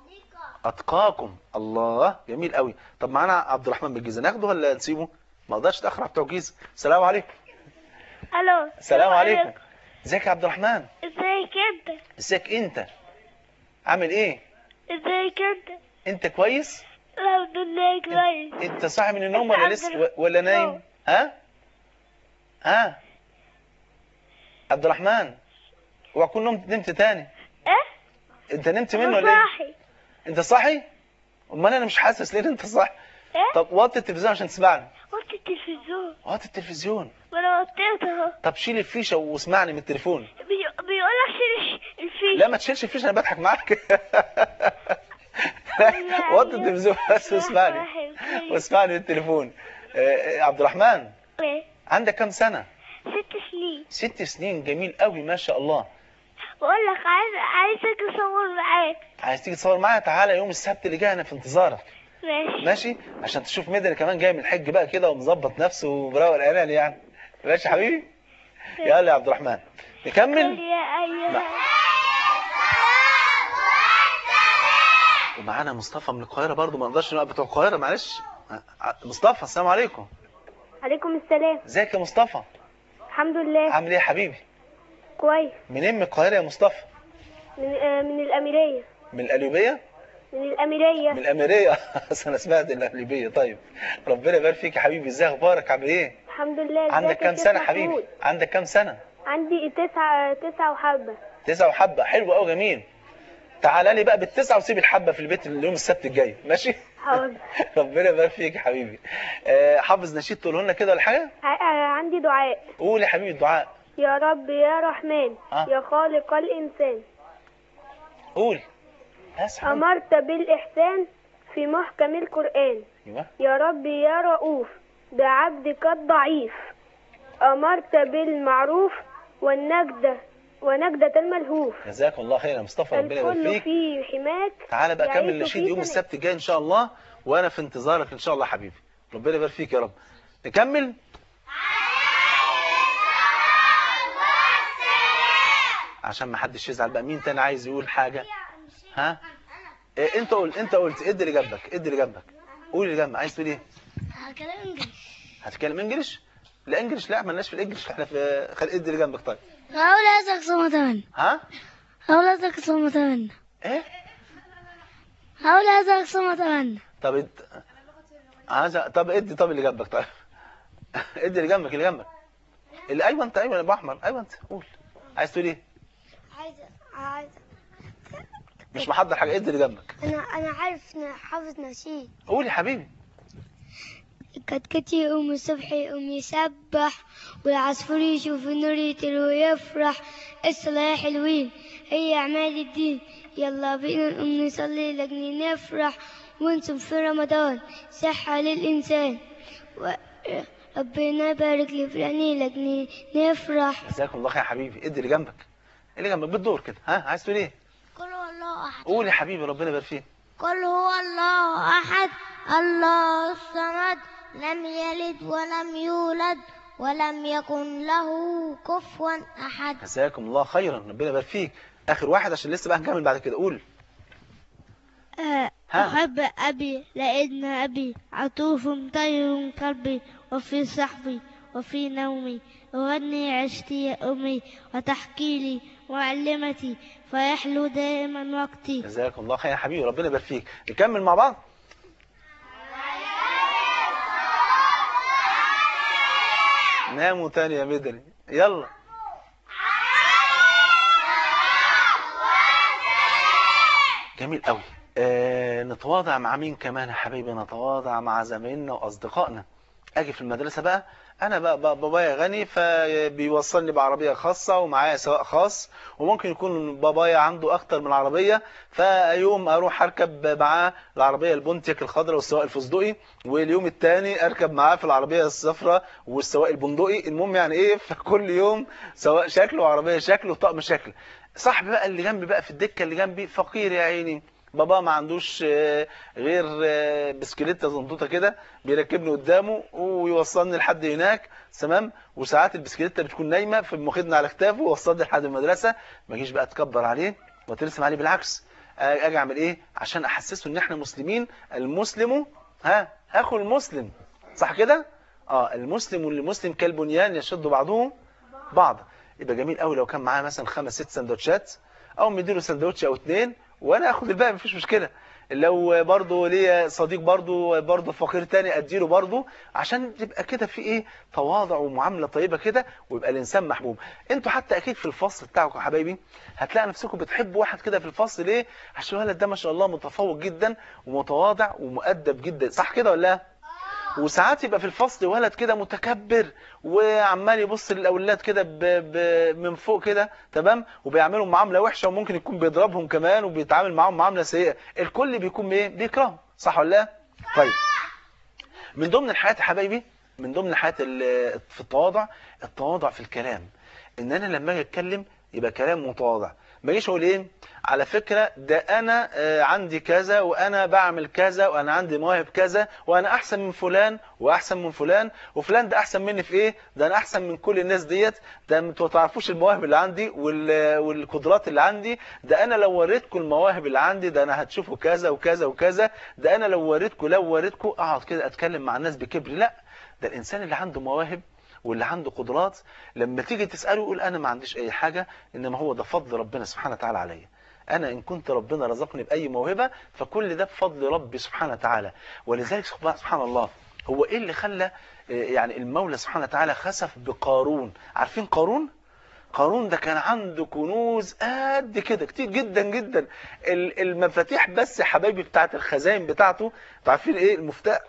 Speaker 2: اتقاكم الله جميل قوي طب معانا عبد الرحمن بالجيزه ناخده ولا نسيبه ما اقدرش اتاخر على بتوع الجيزه السلام عليكم
Speaker 3: الو
Speaker 2: السلام عليكم ازيك يا عبد الرحمن
Speaker 3: ازيك انت
Speaker 2: ازيك انت عامل ايه
Speaker 3: ازيك انت
Speaker 2: انت كويس
Speaker 3: الحمد لله كويس
Speaker 2: انت صاحي من النوم ولا
Speaker 3: عبد
Speaker 2: لسه
Speaker 3: الر-
Speaker 2: ولا نايم ها ها عبد الرحمن واكون نمت نمت تاني
Speaker 3: ايه
Speaker 2: انت نمت منه
Speaker 3: انا
Speaker 2: ولا ايه
Speaker 3: صاحي
Speaker 2: انت صاحي امال انا مش حاسس ليه إن انت صاحي
Speaker 3: ايه
Speaker 2: طب وطي التلفزيون عشان تسمعني
Speaker 3: وطي التلفزيون
Speaker 2: وطي التلفزيون
Speaker 3: وانا وطيته اهو
Speaker 2: طب شيل الفيشه واسمعني من التليفون
Speaker 3: بي- بيقول لك شيل الفيش
Speaker 2: لا ما تشيلش الفيشه انا بضحك معاك وطي التلفزيون بس واسمعني واسمعني من التليفون آه، آه، عبد الرحمن
Speaker 3: ايه
Speaker 2: عندك كام سنه
Speaker 3: ست سنين
Speaker 2: ست سنين جميل قوي ما شاء الله
Speaker 3: بقول لك عايز عايزك اصور معاك
Speaker 2: عايز تيجي تصور معايا تعالى يوم السبت اللي جاي انا في انتظارك
Speaker 3: ماشي
Speaker 2: ماشي عشان تشوف مدني كمان جاي من الحج بقى كده ومظبط نفسه ومروق العنان يعني ماشي يا حبيبي يلا يا عبد الرحمن
Speaker 3: قل
Speaker 2: نكمل
Speaker 3: يا ايها
Speaker 2: ومعانا مصطفى من القاهره برضو ما نقدرش نوقف بتوع القاهره معلش مصطفى السلام عليكم
Speaker 3: عليكم السلام
Speaker 2: ازيك يا مصطفى
Speaker 3: الحمد لله
Speaker 2: عامل ايه يا حبيبي
Speaker 3: كويس
Speaker 2: منين من القاهره يا مصطفى
Speaker 3: من آه من الأميرية
Speaker 2: من القليوبيه
Speaker 3: من الأميرية
Speaker 2: من الاميريه اصل انا سمعت القليوبيه طيب ربنا يبارك فيك يا حبيبي ازاي اخبارك عامل ايه
Speaker 3: الحمد لله
Speaker 2: عندك
Speaker 3: ازيك يا
Speaker 2: كام
Speaker 3: شيخ
Speaker 2: سنه
Speaker 3: محمود؟
Speaker 2: حبيبي عندك كام سنه
Speaker 3: عندي تسعة تسعة وحبة
Speaker 2: تسعة وحبة حلو قوي جميل تعالى لي بقى بالتسعة وسيب الحبة في البيت اليوم السبت الجاي ماشي
Speaker 3: حاضر
Speaker 2: ربنا يبارك فيك يا حبيبي آه، حافظ نشيد تقوله لنا كده ولا حاجة
Speaker 3: ع- آه، عندي دعاء
Speaker 2: قول يا حبيبي الدعاء
Speaker 3: يا رب يا رحمن
Speaker 2: آه.
Speaker 3: يا خالق الإنسان
Speaker 2: قول بس حبيبي.
Speaker 3: أمرت بالإحسان في محكم القرآن
Speaker 2: ايوه
Speaker 3: يا رب يا رؤوف بعبدك الضعيف أمرت بالمعروف والنجدة ونجدة الملهوف
Speaker 2: جزاك الله خير يا مصطفى ربنا يبارك
Speaker 3: الكل
Speaker 2: فيك
Speaker 3: في حماك
Speaker 2: تعالى بقى كمل
Speaker 3: يعيش
Speaker 2: النشيد
Speaker 3: في
Speaker 2: يوم
Speaker 3: سلام.
Speaker 2: السبت الجاي ان شاء الله وانا في انتظارك ان شاء الله يا حبيبي ربنا يبارك فيك يا رب نكمل عشان ما حدش يزعل بقى مين تاني عايز يقول حاجة ها إيه انت قلت انت قلت ادي اللي جنبك ادي اللي جنبك قول اللي جنبك عايز تقول ايه
Speaker 9: هكلم انجلش
Speaker 2: هتتكلم انجلش لا انجلش لا مالناش في الانجلش احنا في خل ادي اللي جنبك طيب
Speaker 9: هقول عايزك صوم تمن
Speaker 2: ها
Speaker 9: هقول عايزك صوم تمن
Speaker 2: ايه
Speaker 9: هقول عايزك صوم تمن
Speaker 2: طب اد... عايز طب ادي طب اللي جنبك طيب ادي اللي جنبك اللي جنبك اللي ايوه انت ايوه يا ابو احمر ايوه انت قول عايز تقول ايه
Speaker 9: عايز عايز
Speaker 2: مش محضر حاجه ادي اللي جنبك
Speaker 5: انا انا عارف ن- حافظ نشيد
Speaker 2: قول يا حبيبي
Speaker 5: كتكتي يقوم الصبح يقوم يسبح والعصفور يشوف النور يطير ويفرح الصلاة حلوين هي أعمال الدين يلا بينا نقوم نصلي لجني نفرح ونصوم في رمضان صحة للإنسان و- ربنا يبارك لي في عيني لجني نفرح
Speaker 2: جزاكم الله خير يا حبيبي ادي اللي جنبك اللي جنبك بالدور كده ها عايز تقول ايه
Speaker 6: قل هو الله أحد
Speaker 2: قول يا حبيبي ربنا يبارك فيك
Speaker 6: قل هو الله أحد الله الصمد لم يلد ولم يولد ولم يكن له كفوا أحد
Speaker 2: جزاكم الله خيرا ربنا يبارك فيك اخر واحد عشان لسه بقى هنكمل بعد كده قول ها.
Speaker 9: أحب أبي لأن أبي عطوف طير قلبي وفي صحبي وفي نومي أغني عشتي يا أمي وتحكي لي معلمتي فيحلو دائما وقتي
Speaker 2: جزاكم الله خير يا حبيبي ربنا يبارك فيك نكمل مع بعض ناموا تاني يا مدني يلا جميل قوي آه نتواضع مع مين كمان يا حبيبي نتواضع مع زمايلنا واصدقائنا اجي في المدرسه بقى انا بقى بقى بابايا غني فبيوصلني بعربيه خاصه ومعايا سواق خاص وممكن يكون بابايا عنده اكتر من عربيه فيوم اروح اركب معاه العربيه البونتيك الخضراء والسواق الفستقي واليوم الثاني اركب معاه في العربيه الصفراء والسواق البندقي المهم يعني ايه فكل يوم سواق شكل وعربيه شكل وطقم شكل صاحبي بقى اللي جنبي بقى في الدكه اللي جنبي فقير يا عيني بابا ما عندوش آه، غير آه، بسكليته زنطوطه كده بيركبني قدامه ويوصلني لحد هناك تمام وساعات البسكليته بتكون نايمه في ماخدني على كتافه ووصلني لحد المدرسه ما اجيش بقى اتكبر عليه وترسم عليه بالعكس آه، اجي اعمل ايه عشان احسسه ان احنا مسلمين المسلم ها اخو المسلم صح كده اه المسلم والمسلم كالبنيان يشد بعضهم بعض يبقى جميل قوي لو كان معاه مثلا خمس ست سندوتشات او مديله سندوتش او اتنين وانا اخد الباقي مفيش مشكله لو برضه ليا صديق برضه برضه فقير تاني اديله برضه عشان تبقى كده في ايه تواضع ومعامله طيبه كده ويبقى الانسان محبوب انتوا حتى اكيد في الفصل بتاعكم يا حبايبي هتلاقي نفسكم بتحبوا واحد كده في الفصل ليه عشان الولد ده ما شاء الله متفوق جدا ومتواضع ومؤدب جدا صح كده ولا لا وساعات يبقى في الفصل ولد كده متكبر وعمال يبص للاولاد كده ب... ب... من فوق كده تمام وبيعملوا معامله وحشه وممكن يكون بيضربهم كمان وبيتعامل معاهم معامله سيئه الكل بيكون ايه بيكرههم صح ولا لا طيب من ضمن الحياه يا حبايبي من ضمن الحياه ال- في التواضع التواضع في الكلام ان انا لما اجي اتكلم يبقى كلام متواضع ما اجيش اقول ايه على فكرة ده انا آه، عندي كذا وانا بعمل كذا وانا عندي مواهب كذا وانا احسن من فلان واحسن من فلان وفلان ده احسن مني في ايه ده انا احسن من كل الناس ديت ده انتوا ما تعرفوش المواهب اللي عندي وال- والقدرات اللي عندي ده انا لو وريتكم المواهب اللي عندي ده انا هتشوفوا كذا وكذا وكذا ده انا لو وريتكم لو وريتكم اقعد كده اتكلم مع الناس بكبر لا ده الانسان اللي عنده مواهب واللي عنده قدرات لما تيجي تسأله يقول أنا ما عنديش أي حاجة إنما هو ده فضل ربنا سبحانه وتعالى عليا أنا إن كنت ربنا رزقني بأي موهبة فكل ده بفضل ربي سبحانه وتعالى ولذلك سبحان الله هو إيه اللي خلى آه، يعني المولى سبحانه وتعالى خسف بقارون عارفين قارون؟ قارون ده كان عنده كنوز قد كده كتير جدا جدا ال- المفاتيح بس يا حبايبي بتاعت الخزائن بتاعته انتوا عارفين ايه المفتاح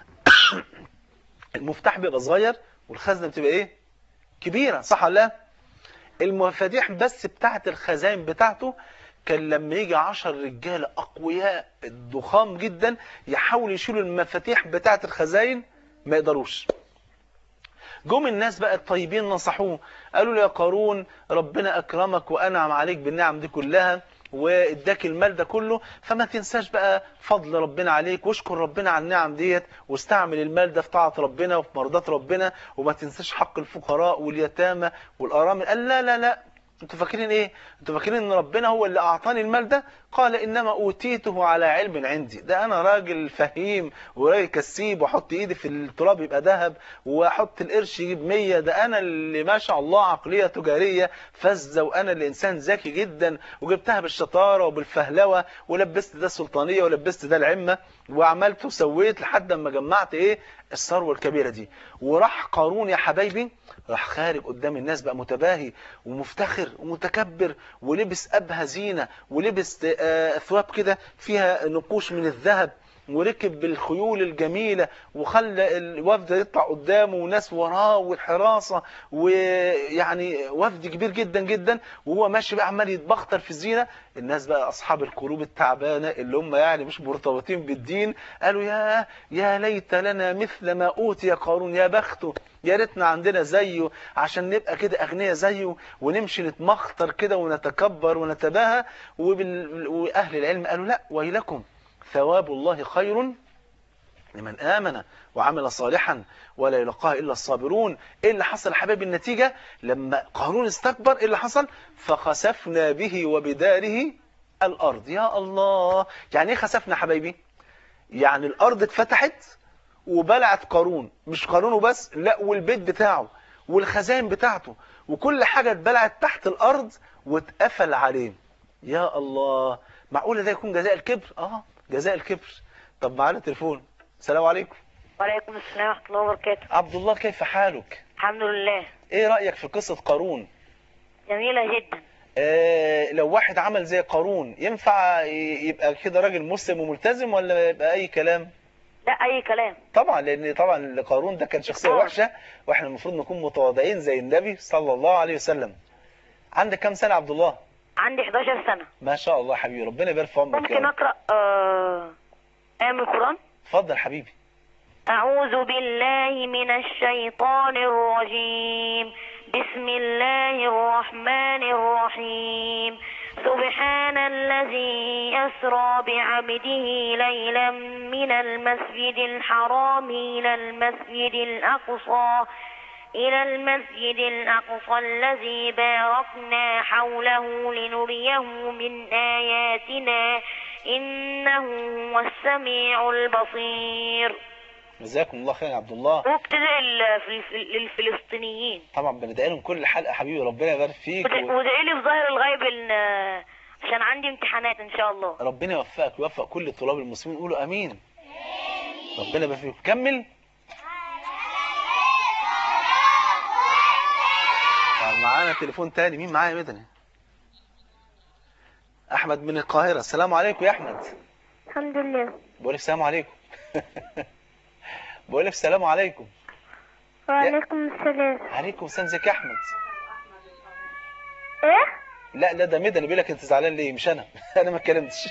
Speaker 2: المفتاح بيبقى صغير والخزنه بتبقى ايه كبيره صح ولا لا المفاتيح بس بتاعت الخزائن بتاعته كان لما يجي عشر رجاله اقوياء ضخام جدا يحاولوا يشيلوا المفاتيح بتاعت الخزائن ما يقدروش جم الناس بقى الطيبين نصحوه قالوا له يا قارون ربنا أكرمك وأنعم عليك بالنعم دي كلها واداك المال ده كله فما تنساش بقى فضل ربنا عليك واشكر ربنا على النعم ديت واستعمل المال ده في طاعة ربنا وفي مرضات ربنا وما تنساش حق الفقراء واليتامى والأرامل قال لا لا لا انتوا فاكرين ايه انتوا فاكرين ان ربنا هو اللي اعطاني المال ده قال انما اوتيته على علم عندي ده انا راجل فهيم وراجل كسيب واحط ايدي في التراب يبقى ذهب واحط القرش يجيب 100 ده انا اللي ما شاء الله عقليه تجاريه فذه وانا اللي انسان ذكي جدا وجبتها بالشطاره وبالفهلوه ولبست ده السلطانيه ولبست ده العمه وعملت وسويت لحد ما جمعت ايه الثروة الكبيرة دي وراح قارون يا حبايبي راح خارج قدام الناس بقى متباهي ومفتخر ومتكبر ولبس أبهى زينة ولبس آه، ثواب كده فيها نقوش من الذهب وركب بالخيول الجميلة وخلى الوفد يطلع قدامه وناس وراه والحراسة ويعني وفد كبير جدا جدا وهو ماشي بقى عمال يتبختر في الزينة الناس بقى أصحاب القلوب التعبانة اللي هم يعني مش مرتبطين بالدين قالوا يا يا ليت لنا مثل ما أوتي قارون يا بخته يا ريتنا عندنا زيه عشان نبقى كده أغنياء زيه ونمشي نتمخطر كده ونتكبر ونتباهى وبال... وأهل العلم قالوا لا ويلكم ثواب الله خير لمن آمن وعمل صالحا ولا يلقاها إلا الصابرون إيه اللي حصل يا حبايبي النتيجة لما قارون استكبر إيه اللي حصل فخسفنا به وبداره الأرض يا الله يعني إيه خسفنا يا حبايبي يعني الأرض اتفتحت وبلعت قارون مش قارون وبس لا والبيت بتاعه والخزائن بتاعته وكل حاجة اتبلعت تحت الأرض واتقفل عليه يا الله معقولة ده يكون جزاء الكبر اه جزاء الكبر طب معانا تليفون السلام عليكم
Speaker 11: وعليكم السلام ورحمة الله وبركاته
Speaker 2: عبد الله كيف حالك
Speaker 11: الحمد لله
Speaker 2: ايه رأيك في قصة قارون
Speaker 11: جميلة جدا
Speaker 2: آه لو واحد عمل زي قارون ينفع ي- يبقى كده راجل مسلم وملتزم ولا يبقى اي كلام
Speaker 11: لا أي كلام
Speaker 2: طبعا لان طبعا قارون ده كان شخصية
Speaker 11: آه.
Speaker 2: وحشة واحنا المفروض نكون متواضعين زي النبي صلى الله عليه وسلم عندك كام سنة عبد الله
Speaker 11: عندي 11 سنة
Speaker 2: ما شاء الله حبيبي ربنا يبارك في عمرك يا
Speaker 11: ممكن
Speaker 2: رب.
Speaker 11: أقرأ آه آية من القرآن
Speaker 2: اتفضل حبيبي
Speaker 11: أعوذ بالله من الشيطان الرجيم بسم الله الرحمن الرحيم سبحان الذي أسرى بعبده ليلا من المسجد الحرام إلى المسجد الأقصى إلى المسجد الأقصى الذي باركنا حوله لنريه من آياتنا إنه هو السميع البصير
Speaker 2: جزاكم الله خير يا عبد الله
Speaker 11: وابتدأ ال- في- في- للفلسطينيين
Speaker 2: طبعا بندعي لهم كل حلقة حبيبي ربنا يبارك فيك و...
Speaker 11: وادعي لي في ظاهر الغيب إن- عشان عندي امتحانات ان شاء الله
Speaker 2: ربنا يوفقك ويوفق كل طلاب المسلمين قولوا امين ربنا يبارك فيك كمل طب معانا تليفون تاني مين معايا مدني احمد من القاهرة السلام عليكم يا احمد
Speaker 3: الحمد لله
Speaker 2: بقول لك السلام عليكم بقول لك السلام عليكم
Speaker 3: وعليكم السلام
Speaker 2: عليكم السلام ازيك يا احمد
Speaker 3: ايه
Speaker 2: لا لا ده مدني بيقول لك انت زعلان ليه مش انا انا ما اتكلمتش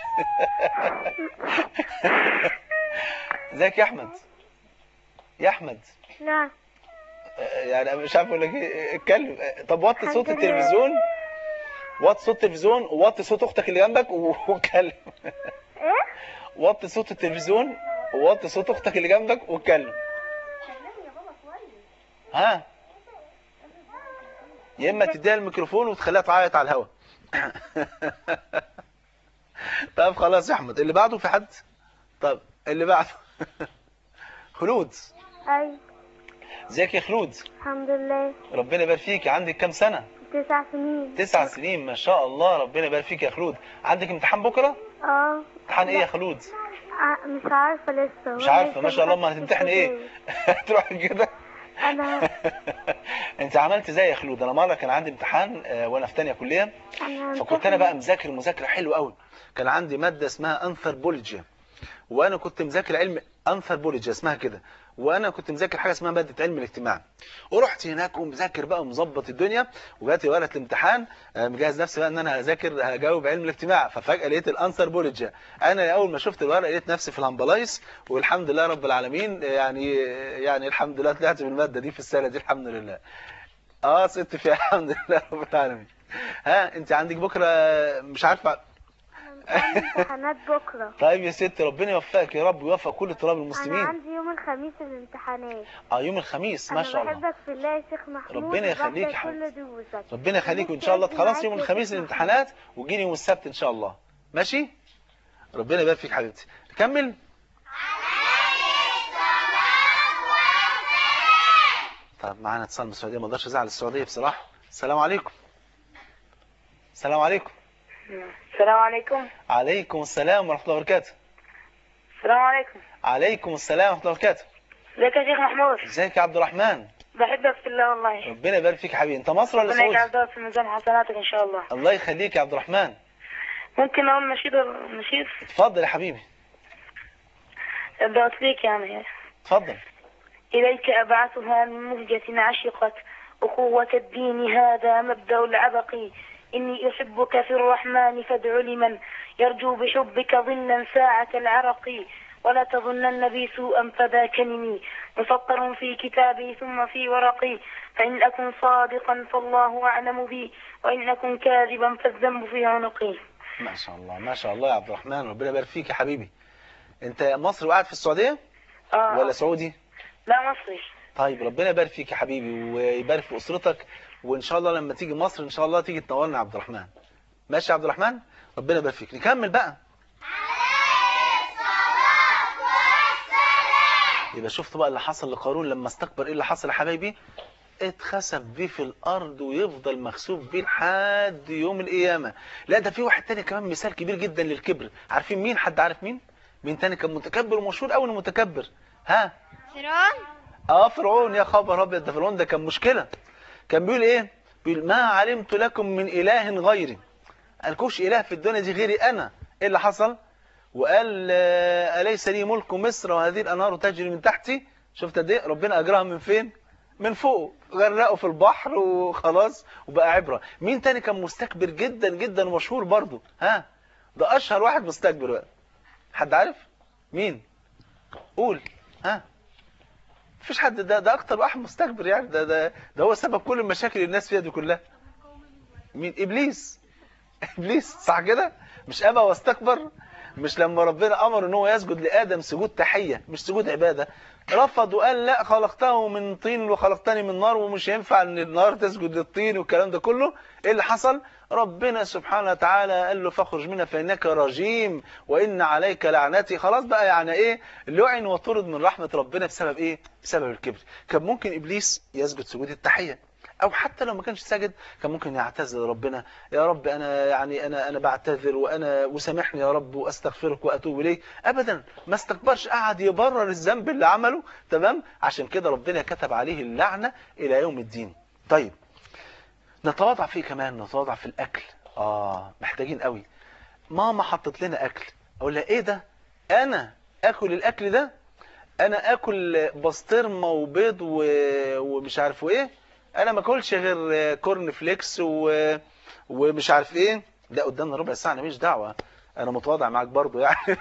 Speaker 2: ازيك يا احمد يا احمد
Speaker 3: نعم
Speaker 2: يعني أنا مش عارف اقول لك ايه اتكلم طب وطي صوت
Speaker 3: الحمد لله.
Speaker 2: التلفزيون وطي صوت التلفزيون ووطي صوت اختك اللي جنبك و- واتكلم
Speaker 3: ايه
Speaker 2: وطي صوت التلفزيون ووطي صوت اختك اللي جنبك واتكلم ها يا اما تديها الميكروفون وتخليها تعيط على الهوا طب خلاص يا احمد اللي بعده في حد طب اللي بعده خلود
Speaker 3: اي
Speaker 2: ازيك يا خلود
Speaker 3: الحمد لله
Speaker 2: ربنا يبارك فيك عندك كام سنه
Speaker 3: تسع سنين
Speaker 2: تسع سنين ما شاء الله ربنا يبارك فيك يا خلود عندك امتحان بكره
Speaker 3: اه
Speaker 2: امتحان ايه يا خلود
Speaker 3: ع- مش عارفة لسه
Speaker 2: مش عارفه ما شاء الله ما هتمتحن ايه تروح كده
Speaker 3: انا
Speaker 2: انت عملت زي يا خلود انا مره كان عندي امتحان آه، وانا في تانية كليه
Speaker 3: انا
Speaker 2: فكنت انا بقى مذاكر مذاكره حلوه قوي كان عندي ماده اسمها انثروبولوجيا وانا كنت مذاكر علم انثروبولوجيا اسمها كده وانا كنت مذاكر حاجه اسمها ماده علم الاجتماع ورحت هناك ومذاكر بقى ومظبط الدنيا وجات لي ورقه الامتحان آه، مجهز نفسي بقى ان انا هذاكر هجاوب علم الاجتماع ففجاه لقيت الانثروبولوجيا انا اول ما شفت الورقه لقيت نفسي في الهمبلايس والحمد لله رب العالمين آه، يعني يعني الحمد لله طلعت من الماده دي في السنه دي الحمد لله اه سبت فيها الحمد لله رب العالمين ها انت عندك بكره مش عارفه
Speaker 3: امتحانات بكرة
Speaker 2: طيب يا ست ربنا يوفقك يا رب ويوفق كل طلاب
Speaker 3: انا
Speaker 2: المسلمين
Speaker 3: عندي يوم الخميس الامتحانات
Speaker 2: اه يوم الخميس ما شاء
Speaker 3: انا
Speaker 2: الله
Speaker 3: بحبك في الله يا شيخ محمود
Speaker 2: ربنا يخليك يا
Speaker 3: وبحضر
Speaker 2: حبيبتي.
Speaker 3: كل دروسك
Speaker 2: ربنا يخليك وان
Speaker 3: ونفسي
Speaker 2: شاء الله
Speaker 3: أجي
Speaker 2: خلاص
Speaker 3: معاك
Speaker 2: يوم
Speaker 3: يا
Speaker 2: الخميس
Speaker 3: شيخ
Speaker 2: الامتحانات وجيني يوم السبت ان شاء الله ماشي ربنا يبارك فيك حبيبتي كمل طب معانا اتصال من السعوديه ما اقدرش ازعل السعوديه بصراحه السلام عليكم السلام عليكم
Speaker 11: السلام عليكم
Speaker 2: عليكم السلام ورحمه الله وبركاته
Speaker 11: السلام عليكم
Speaker 2: عليكم السلام ورحمه الله وبركاته
Speaker 12: ازيك يا شيخ محمود
Speaker 2: ازيك يا عبد الرحمن
Speaker 12: بحبك في الله والله
Speaker 2: ربنا يبارك فيك يا حبيبي انت مصر ولا
Speaker 12: ربنا
Speaker 2: سعودي
Speaker 12: يجعل ده في ميزان حسناتك ان شاء الله
Speaker 2: الله يخليك يا عبد الرحمن
Speaker 12: ممكن اقول نشيد نشيد
Speaker 2: اتفضل يا حبيبي
Speaker 12: ابدا ليك يعني
Speaker 2: اتفضل
Speaker 12: اليك ابعثها من مهجة عشقت اخوة الدين هذا مبدأ العبق اني احبك في الرحمن فادع لمن يرجو بحبك ظلا ساعة العرق ولا تظنن بي سوءا فذا كلمي مسطر في كتابي ثم في ورقي فإن أكن صادقا فالله أعلم بي وإن أكن كاذبا فالذنب في عنقي
Speaker 2: ما شاء الله ما شاء الله يا عبد الرحمن ربنا يبارك فيك يا حبيبي انت مصري وقاعد في السعوديه
Speaker 12: آه.
Speaker 2: ولا سعودي
Speaker 12: لا مصري
Speaker 2: طيب ربنا يبارك فيك يا حبيبي ويبارك في اسرتك وان شاء الله لما تيجي مصر ان شاء الله تيجي تنورنا يا عبد الرحمن ماشي يا عبد الرحمن ربنا يبارك فيك نكمل بقى يبقى شفتوا بقى اللي حصل لقارون لما استكبر ايه اللي حصل يا حبايبي اتخسف بيه في الارض ويفضل مخسوف بيه لحد يوم القيامه لا ده في واحد تاني كمان مثال كبير جدا للكبر عارفين مين حد عارف مين مين تاني كان متكبر ومشهور قوي انه متكبر ها
Speaker 6: فرعون
Speaker 2: اه فرعون يا خبر ابيض ده فرعون ده كان مشكله كان بيقول ايه بيقول ما علمت لكم من اله غيري قالكوش اله في الدنيا دي غيري انا ايه اللي حصل وقال آه، اليس لي ملك مصر وهذه الانهار تجري من تحتي شفت قد ايه ربنا اجراها من فين من فوق غرقوا في البحر وخلاص وبقى عبره مين تاني كان مستكبر جدا جدا ومشهور برضه ها ده اشهر واحد مستكبر بقى حد عارف مين قول ها مفيش حد ده ده اكتر واحد مستكبر يعني ده ده ده هو سبب كل المشاكل اللي الناس فيها دي كلها مين ابليس ابليس صح كده مش ابى واستكبر مش لما ربنا امر ان هو يسجد لادم سجود تحيه مش سجود عباده رفض وقال لا خلقته من طين وخلقتني من نار ومش ينفع ان النار تسجد للطين والكلام ده كله ايه اللي حصل ربنا سبحانه وتعالى قال له فاخرج منها فانك رجيم وان عليك لعنتي خلاص بقى يعني ايه لعن وطرد من رحمه ربنا بسبب ايه بسبب الكبر كان ممكن ابليس يسجد سجود التحيه او حتى لو ما كانش ساجد كان ممكن يعتذر لربنا يا رب انا يعني انا انا بعتذر وانا وسامحني يا رب واستغفرك واتوب اليك ابدا ما استكبرش قعد يبرر الذنب اللي عمله تمام عشان كده ربنا كتب عليه اللعنه الى يوم الدين طيب نتواضع فيه كمان نتواضع في الاكل اه محتاجين قوي ماما حطت لنا اكل اقول لها ايه ده انا اكل الاكل ده انا اكل بسطرمه وبيض و... ومش عارف ايه انا ما اكلش غير كورن فليكس و... ومش عارف ايه ده قدامنا ربع ساعه انا مش دعوه انا متواضع معاك برضو يعني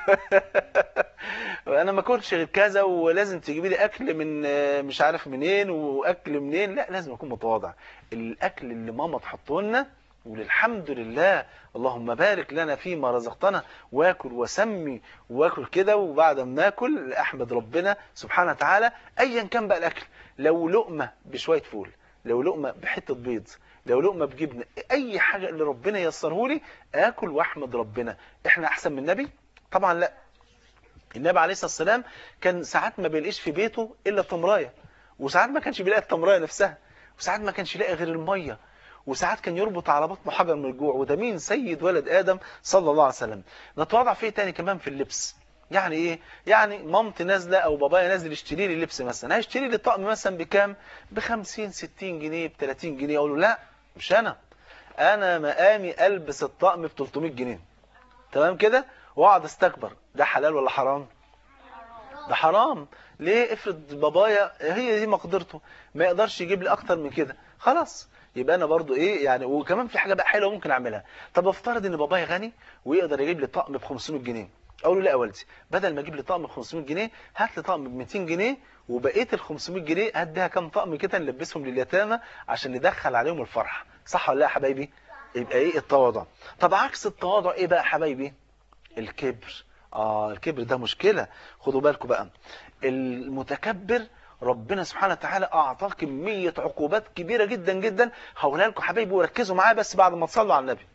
Speaker 2: انا ما اكلش غير كذا ولازم تجيبي لي اكل من مش عارف منين واكل منين لا لازم اكون متواضع الاكل اللي ماما تحطه لنا وللحمد لله اللهم بارك لنا فيما رزقتنا واكل وسمي واكل كده وبعد ما ناكل احمد ربنا سبحانه وتعالى ايا كان بقى الاكل لو لقمه بشويه فول لو لقمه بحته بيض لو لقمه بجبنه اي حاجه اللي ربنا ييسره لي اكل واحمد ربنا احنا احسن من النبي طبعا لا النبي عليه الصلاه والسلام كان ساعات ما بيلاقيش في بيته الا تمرايه وساعات ما كانش بيلاقي التمرايه نفسها وساعات ما كانش يلاقي غير الميه وساعات كان يربط على بطنه حجر من الجوع وده مين سيد ولد ادم صلى الله عليه وسلم نتواضع فيه تاني كمان في اللبس يعني ايه يعني مامتي نازله او بابايا نازل يشتري لي لبس مثلا هيشتري لي طقم مثلا بكام ب 50 60 جنيه ب 30 جنيه اقول له لا مش انا انا مقامي البس الطقم ب 300 جنيه تمام كده واقعد استكبر ده حلال ولا حرام ده حرام ليه افرض بابايا هي دي مقدرته ما يقدرش يجيب لي اكتر من كده خلاص يبقى انا برضو ايه يعني وكمان في حاجه بقى حلوه ممكن اعملها طب افترض ان بابايا غني ويقدر يجيب لي طقم ب 500 جنيه اقول له لا يا والدي بدل ما اجيب لي طقم ب 500 جنيه هات لي طقم ب 200 جنيه وبقيه ال 500 جنيه هات بيها كام طقم كده نلبسهم لليتامى عشان ندخل عليهم الفرح صح ولا لا يا حبايبي يبقى ايه التواضع طب عكس التواضع ايه بقى يا حبايبي الكبر اه الكبر ده مشكله خدوا بالكم بقى المتكبر ربنا سبحانه وتعالى اعطاه كميه عقوبات كبيره جدا جدا هقولها لكم حبايبي وركزوا معايا بس بعد ما تصلوا على النبي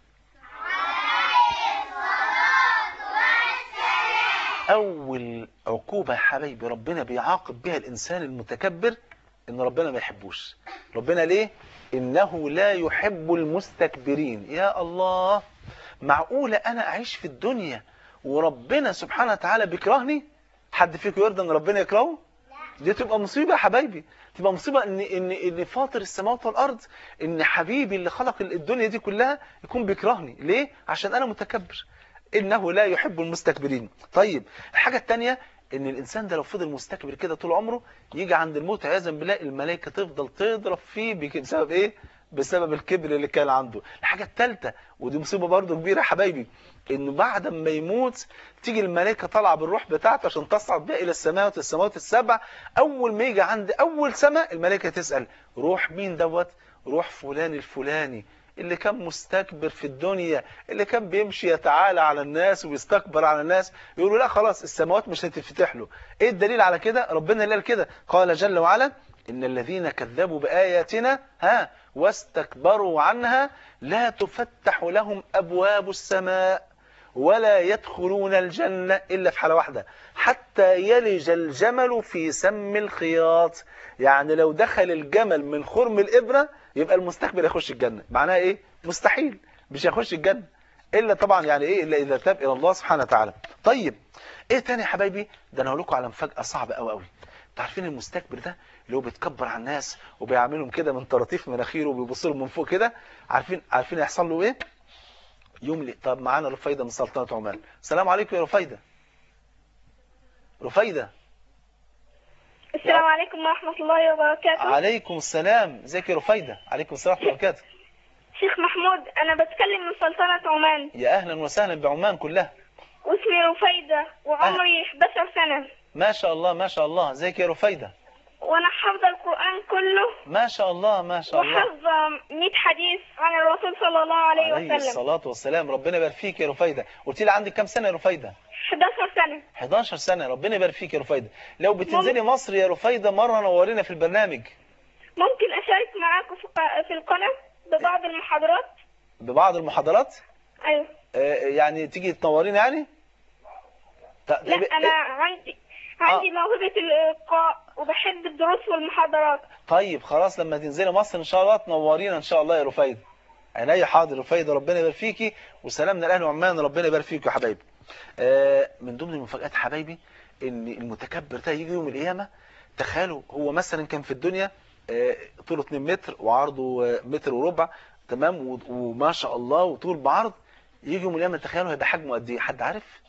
Speaker 2: اول عقوبه يا حبايبي ربنا بيعاقب بها الانسان المتكبر ان ربنا ما يحبوش ربنا ليه انه لا يحب المستكبرين يا الله معقوله انا اعيش في الدنيا وربنا سبحانه وتعالى بيكرهني حد فيكم يرضى ان ربنا يكرهه دي تبقى مصيبة يا حبايبي تبقى مصيبة ان ان ان فاطر السماوات والارض ان حبيبي اللي خلق الدنيا دي كلها يكون بيكرهني ليه عشان انا متكبر انه لا يحب المستكبرين طيب الحاجة الثانية ان الانسان ده لو فضل مستكبر كده طول عمره يجي عند الموت عياذا بالله الملائكة تفضل تضرب فيه بك- بسبب ايه بسبب الكبر اللي كان عنده الحاجة الثالثة ودي مصيبة برضو كبيرة يا حبايبي انه بعد ما يموت تيجي الملائكة طالعة بالروح بتاعته عشان تصعد بها الى السماوات السماوات السبع اول ما يجي عند اول سماء الملائكة تسأل روح مين دوت روح فلان الفلاني اللي كان مستكبر في الدنيا اللي كان بيمشي يتعالى على الناس ويستكبر على الناس يقولوا لا خلاص السماوات مش هتفتح له ايه الدليل على كده ربنا اللي قال كده قال جل وعلا إن الذين كذبوا بآياتنا ها واستكبروا عنها لا تفتح لهم أبواب السماء ولا يدخلون الجنة إلا في حالة واحدة حتى يلج الجمل في سم الخياط يعني لو دخل الجمل من خرم الإبرة يبقى المستكبر يخش الجنة معناها إيه؟ مستحيل مش هيخش الجنة إلا طبعا يعني إيه إلا إذا تاب إلى الله سبحانه وتعالى طيب إيه تاني يا حبايبي ده أنا هقول لكم على مفاجأة صعبة أوي أوي انتوا عارفين المستكبر ده اللي هو بيتكبر على الناس وبيعملهم كده من طراطيف مناخيره وبيبص لهم من فوق كده عارفين عارفين هيحصل له ايه يملي طب معانا رفايده من سلطنه عمان السلام عليكم يا رفايده رفايده
Speaker 3: السلام عليكم ورحمة الله وبركاته
Speaker 2: عليكم السلام ازيك يا رفايده عليكم السلام ورحمه الله وبركاته
Speaker 3: شيخ محمود أنا بتكلم من سلطنة عمان
Speaker 2: يا اهلا وسهلا بعمان كلها
Speaker 3: واسمي رفيدة وعمري 11 سنة
Speaker 2: ما شاء الله ما شاء الله ازيك يا رفايده
Speaker 3: وأنا حافظة القرآن كله
Speaker 2: ما شاء الله ما شاء الله
Speaker 3: وحافظة 100 حديث عن الرسول صلى الله عليه
Speaker 2: عليه
Speaker 3: وسلم
Speaker 2: الصلاه والسلام ربنا يبارك فيك يا رفايده قلت لي عندك كام سنه يا رفايده
Speaker 3: 11 سنة
Speaker 2: 11 سنة ربنا يبارك فيك يا رفايدة لو بتنزلي مصر يا رفايدة مرة نورينا في البرنامج
Speaker 3: ممكن أشارك معاكم في ق- في القناة ببعض المحاضرات
Speaker 2: ببعض المحاضرات
Speaker 3: أيوه
Speaker 2: آه، يعني تيجي تنورينا يعني ط-
Speaker 3: لا
Speaker 2: طب-
Speaker 3: أنا عندي عندي موهبة الإلقاء وبحب الدروس والمحاضرات
Speaker 2: طيب خلاص لما تنزلي مصر ان شاء الله تنورينا ان شاء الله يا رفايدة عينيا حاضر رفايدة ربنا يبارك فيكي وسلامنا لاهل عمان ربنا يبارك فيكم يا حبايبي آه، من ضمن المفاجآت حبايبي ان المتكبر ده يجي يوم القيامة تخيلوا هو مثلا كان في الدنيا آه، طوله 2 متر وعرضه آه، متر وربع تمام و- وما شاء الله وطول بعرض يجي يوم القيامة تخيلوا هيبقى حجمه قد ايه حد عارف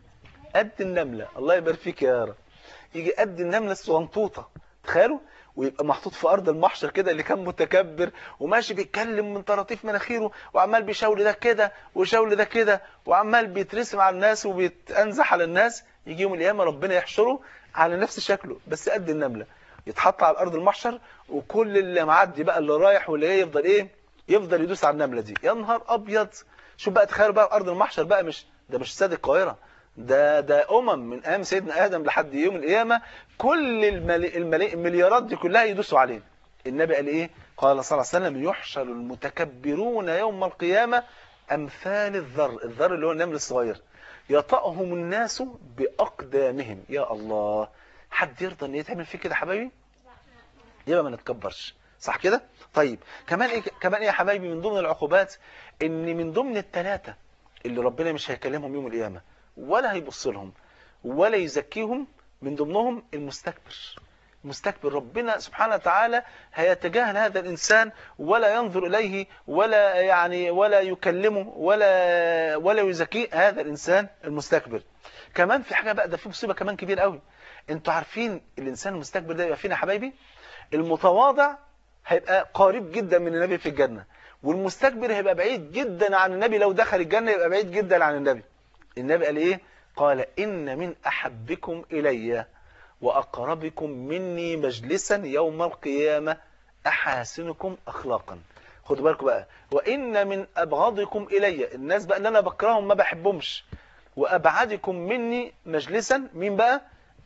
Speaker 2: قد النملة الله يبارك فيك يا رب يجي قد النملة الصغنطوطة تخيلوا ويبقى محطوط في أرض المحشر كده اللي كان متكبر وماشي بيتكلم من طراطيف مناخيره وعمال بيشاور ده كده وشاور ده كده وعمال بيترسم على الناس وبيتأنزح على الناس يجي يوم القيامة ربنا يحشره على نفس شكله بس قد النملة يتحط على أرض المحشر وكل اللي معدي بقى اللي رايح واللي جاي يفضل إيه يفضل يدوس على النملة دي يا نهار أبيض شوف بقى تخيلوا بقى أرض المحشر بقى مش ده مش استاد القاهرة ده ده أمم من أيام سيدنا آدم لحد يوم القيامة كل الملي الملي المليارات دي كلها يدوسوا عليه النبي قال إيه قال صلى الله عليه وسلم يحشر المتكبرون يوم القيامة أمثال الذر الذر اللي هو النمل الصغير يطأهم الناس بأقدامهم يا الله حد يرضى ان يتعمل فيه كده حبايبي يبقى ما نتكبرش صح كده طيب كمان ايه كمان ايه يا حبايبي من ضمن العقوبات ان من ضمن الثلاثه اللي ربنا مش هيكلمهم يوم القيامه ولا هيبص لهم ولا يزكيهم من ضمنهم المستكبر مستكبر ربنا سبحانه وتعالى هيتجاهل هذا الإنسان ولا ينظر إليه ولا يعني ولا يكلمه ولا ولا يزكيه هذا الإنسان المستكبر كمان في حاجة بقى ده في مصيبة كمان كبير قوي انتوا عارفين الإنسان المستكبر ده يبقى فينا يا حبايبي المتواضع هيبقى قريب جدا من النبي في الجنة والمستكبر هيبقى بعيد جدا عن النبي لو دخل الجنة يبقى بعيد جدا عن النبي النبي قال ايه قال إن من أحبكم إلي وأقربكم مني مجلسا يوم القيامة أحاسنكم أخلاقا خدوا بالكم بقى وإن من أبغضكم إلي الناس بقى اللي أنا بكرههم ما بحبهمش وأبعدكم مني مجلسا مين بقى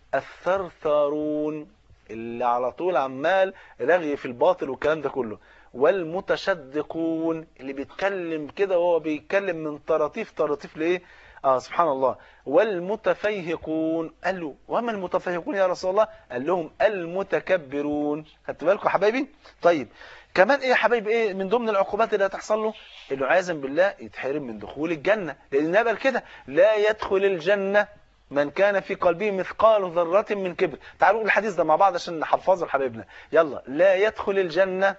Speaker 2: الثرثارون اللي على طول عمال رغي في الباطل والكلام ده كله والمتشدقون اللي بيتكلم كده وهو بيتكلم من طراطيف طراطيف ليه اه سبحان الله والمتفيهقون قال له وما المتفيهقون يا رسول الله قال لهم المتكبرون خدت بالكم يا حبايبي طيب كمان ايه يا حبايبي ايه من ضمن العقوبات اللي هتحصل له انه عياذا بالله يتحرم من دخول الجنه لان النبي قال كده لا يدخل الجنه من كان في قلبه مثقال ذرة من كبر تعالوا نقول الحديث ده مع بعض عشان نحفظه لحبايبنا يلا لا يدخل الجنة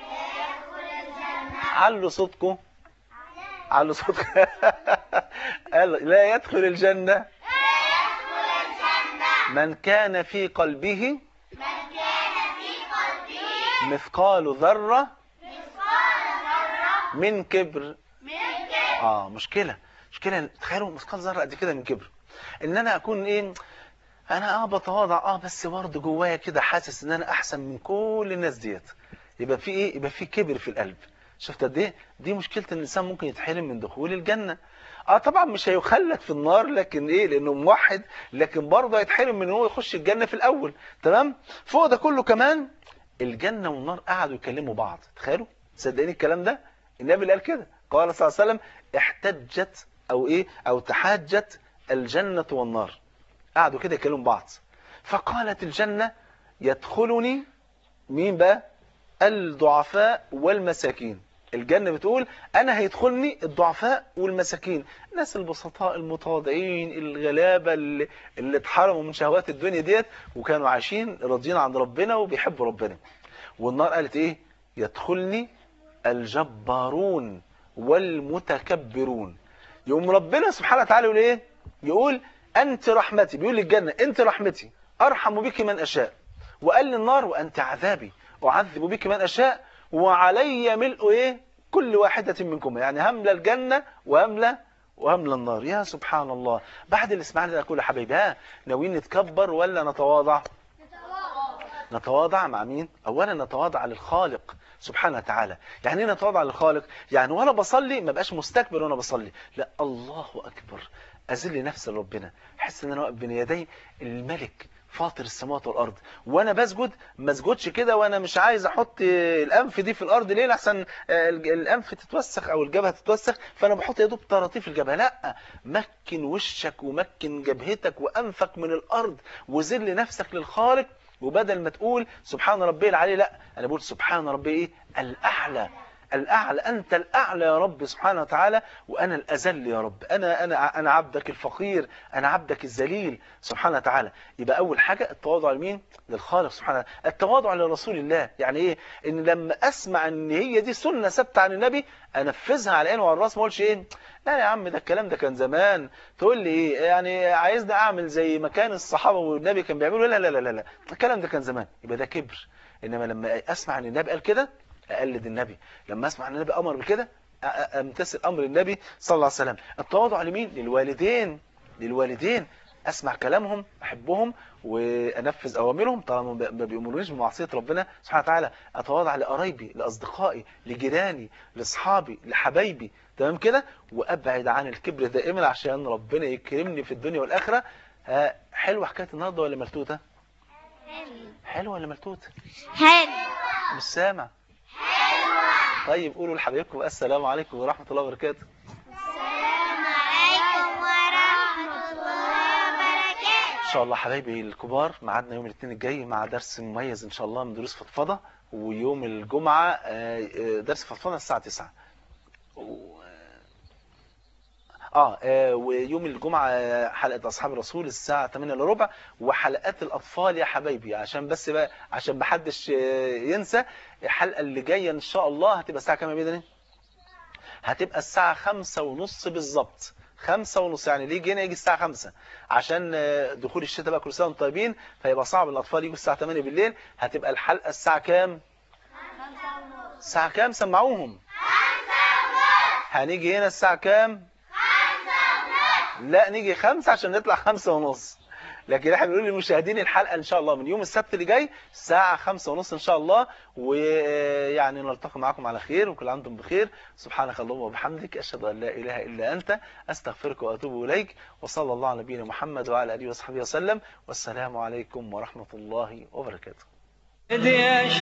Speaker 2: علوا صوتكم علوا صوتكم يلا لا يدخل الجنة من كان في قلبه مثقال ذرة من كبر اه مشكلة مشكلة تخيلوا مثقال ذرة قد كده من كبر ان انا اكون ايه انا اه بتواضع اه بس برضه جوايا كده حاسس ان انا احسن من كل الناس ديت يبقى في ايه يبقى في كبر في القلب شفت قد ايه دي مشكله ان الانسان ممكن يتحرم من دخول الجنه اه طبعا مش هيخلد في النار لكن ايه لانه موحد لكن برضه هيتحرم من ان هو يخش الجنه في الاول تمام فوق ده كله كمان الجنه والنار قعدوا يكلموا بعض تخيلوا صدقني الكلام ده النبي اللي قال كده قال صلى الله عليه وسلم احتجت او ايه او تحاجت الجنه والنار قعدوا كده يكلموا بعض فقالت الجنه يدخلني مين بقى الضعفاء والمساكين الجنة بتقول أنا هيدخلني الضعفاء والمساكين الناس البسطاء المتواضعين الغلابة اللي, اللي اتحرموا من شهوات الدنيا ديت وكانوا عايشين راضيين عن ربنا وبيحبوا ربنا والنار قالت إيه يدخلني الجبارون والمتكبرون يقوم ربنا سبحانه وتعالى يقول إيه يقول أنت رحمتي بيقول للجنة أنت رحمتي أرحم بك من أشاء وقال للنار وأنت عذابي أعذب بك من أشاء وعلي ملء إيه كل واحدة منكم يعني هملة الجنة وهملة وهملة النار يا سبحان الله بعد اللي سمعنا ده كله حبايبي ها ناويين نتكبر ولا نتواضع نتواضع مع مين أولا نتواضع للخالق سبحانه وتعالى يعني ايه نتواضع للخالق يعني وانا بصلي ما بقاش مستكبر وانا بصلي لا الله أكبر أذل نفسي لربنا احس ان انا واقف بين يدي الملك فاطر السماوات والارض وانا بسجد ما اسجدش كده وانا مش عايز احط الانف دي في الارض ليه لحسن الانف تتوسخ او الجبهه تتوسخ فانا بحط يا دوب طراطيف الجبهه لا مكن وشك ومكن جبهتك وانفك من الارض وذل نفسك للخالق وبدل ما تقول سبحان ربي العلي لا انا بقول سبحان ربي ايه الاعلى الأعلى أنت الأعلى يا رب سبحانه وتعالى وأنا الأذل يا رب أنا أنا أنا عبدك الفقير أنا عبدك الذليل سبحانه وتعالى يبقى أول حاجة التواضع لمين للخالق سبحانه وتعالى التواضع لرسول الله يعني إيه إن لما أسمع إن هي دي سنة ثابتة عن النبي أنفذها على العين وعلى الراس ما أقولش إيه لا يا عم ده الكلام ده كان زمان تقول لي إيه يعني عايزني أعمل زي ما كان الصحابة والنبي كان بيعملوا لا لا لا لا لا الكلام ده كان زمان يبقى ده كبر إنما لما أسمع إن النبي قال كده اقلد النبي لما اسمع ان النبي امر بكده امتثل امر النبي صلى الله عليه وسلم التواضع لمين للوالدين للوالدين اسمع كلامهم احبهم وانفذ اوامرهم طالما ما بيامرونيش بمعصيه ربنا سبحانه وتعالى اتواضع لقرايبي لاصدقائي لجيراني لاصحابي لحبايبي تمام كده وابعد عن الكبر دائما عشان ربنا يكرمني في الدنيا والاخره ها حلوه حكايه النهارده ولا ملتوته حلوه ولا ملتوته
Speaker 6: حلو
Speaker 2: مش سامع طيب قولوا لحبايبكم السلام عليكم ورحمة الله وبركاته
Speaker 6: السلام عليكم ورحمة الله وبركاته
Speaker 2: إن شاء الله حبايبي الكبار معادنا يوم الاثنين الجاي مع درس مميز إن شاء الله من دروس فضفضة ويوم الجمعة درس فضفضة الساعة 9 آه, آه ويوم الجمعة حلقة أصحاب الرسول الساعة 8 إلا ربع وحلقات الأطفال يا حبايبي عشان بس بقى عشان محدش ينسى الحلقة اللي جاية إن شاء الله هتبقى الساعة كام يا بيدني؟ هتبقى الساعة خمسة ونص بالظبط خمسة ونص يعني اللي يجي هنا يجي الساعة خمسة عشان دخول الشتاء بقى كل سنة وانتم طيبين فيبقى صعب الأطفال يجوا الساعة 8 بالليل هتبقى الحلقة الساعة كام؟ الساعة كام سمعوهم؟ هنيجي هنا الساعة كام؟ لا نيجي خمسة عشان نطلع خمسة ونص لكن احنا بنقول للمشاهدين الحلقة ان شاء الله من يوم السبت اللي جاي الساعة خمسة ونص ان شاء الله ويعني نلتقي معكم على خير وكل عام بخير سبحانك اللهم وبحمدك اشهد ان لا اله الا انت استغفرك واتوب اليك وصلى الله على نبينا محمد وعلى اله وصحبه وسلم والسلام عليكم ورحمة الله وبركاته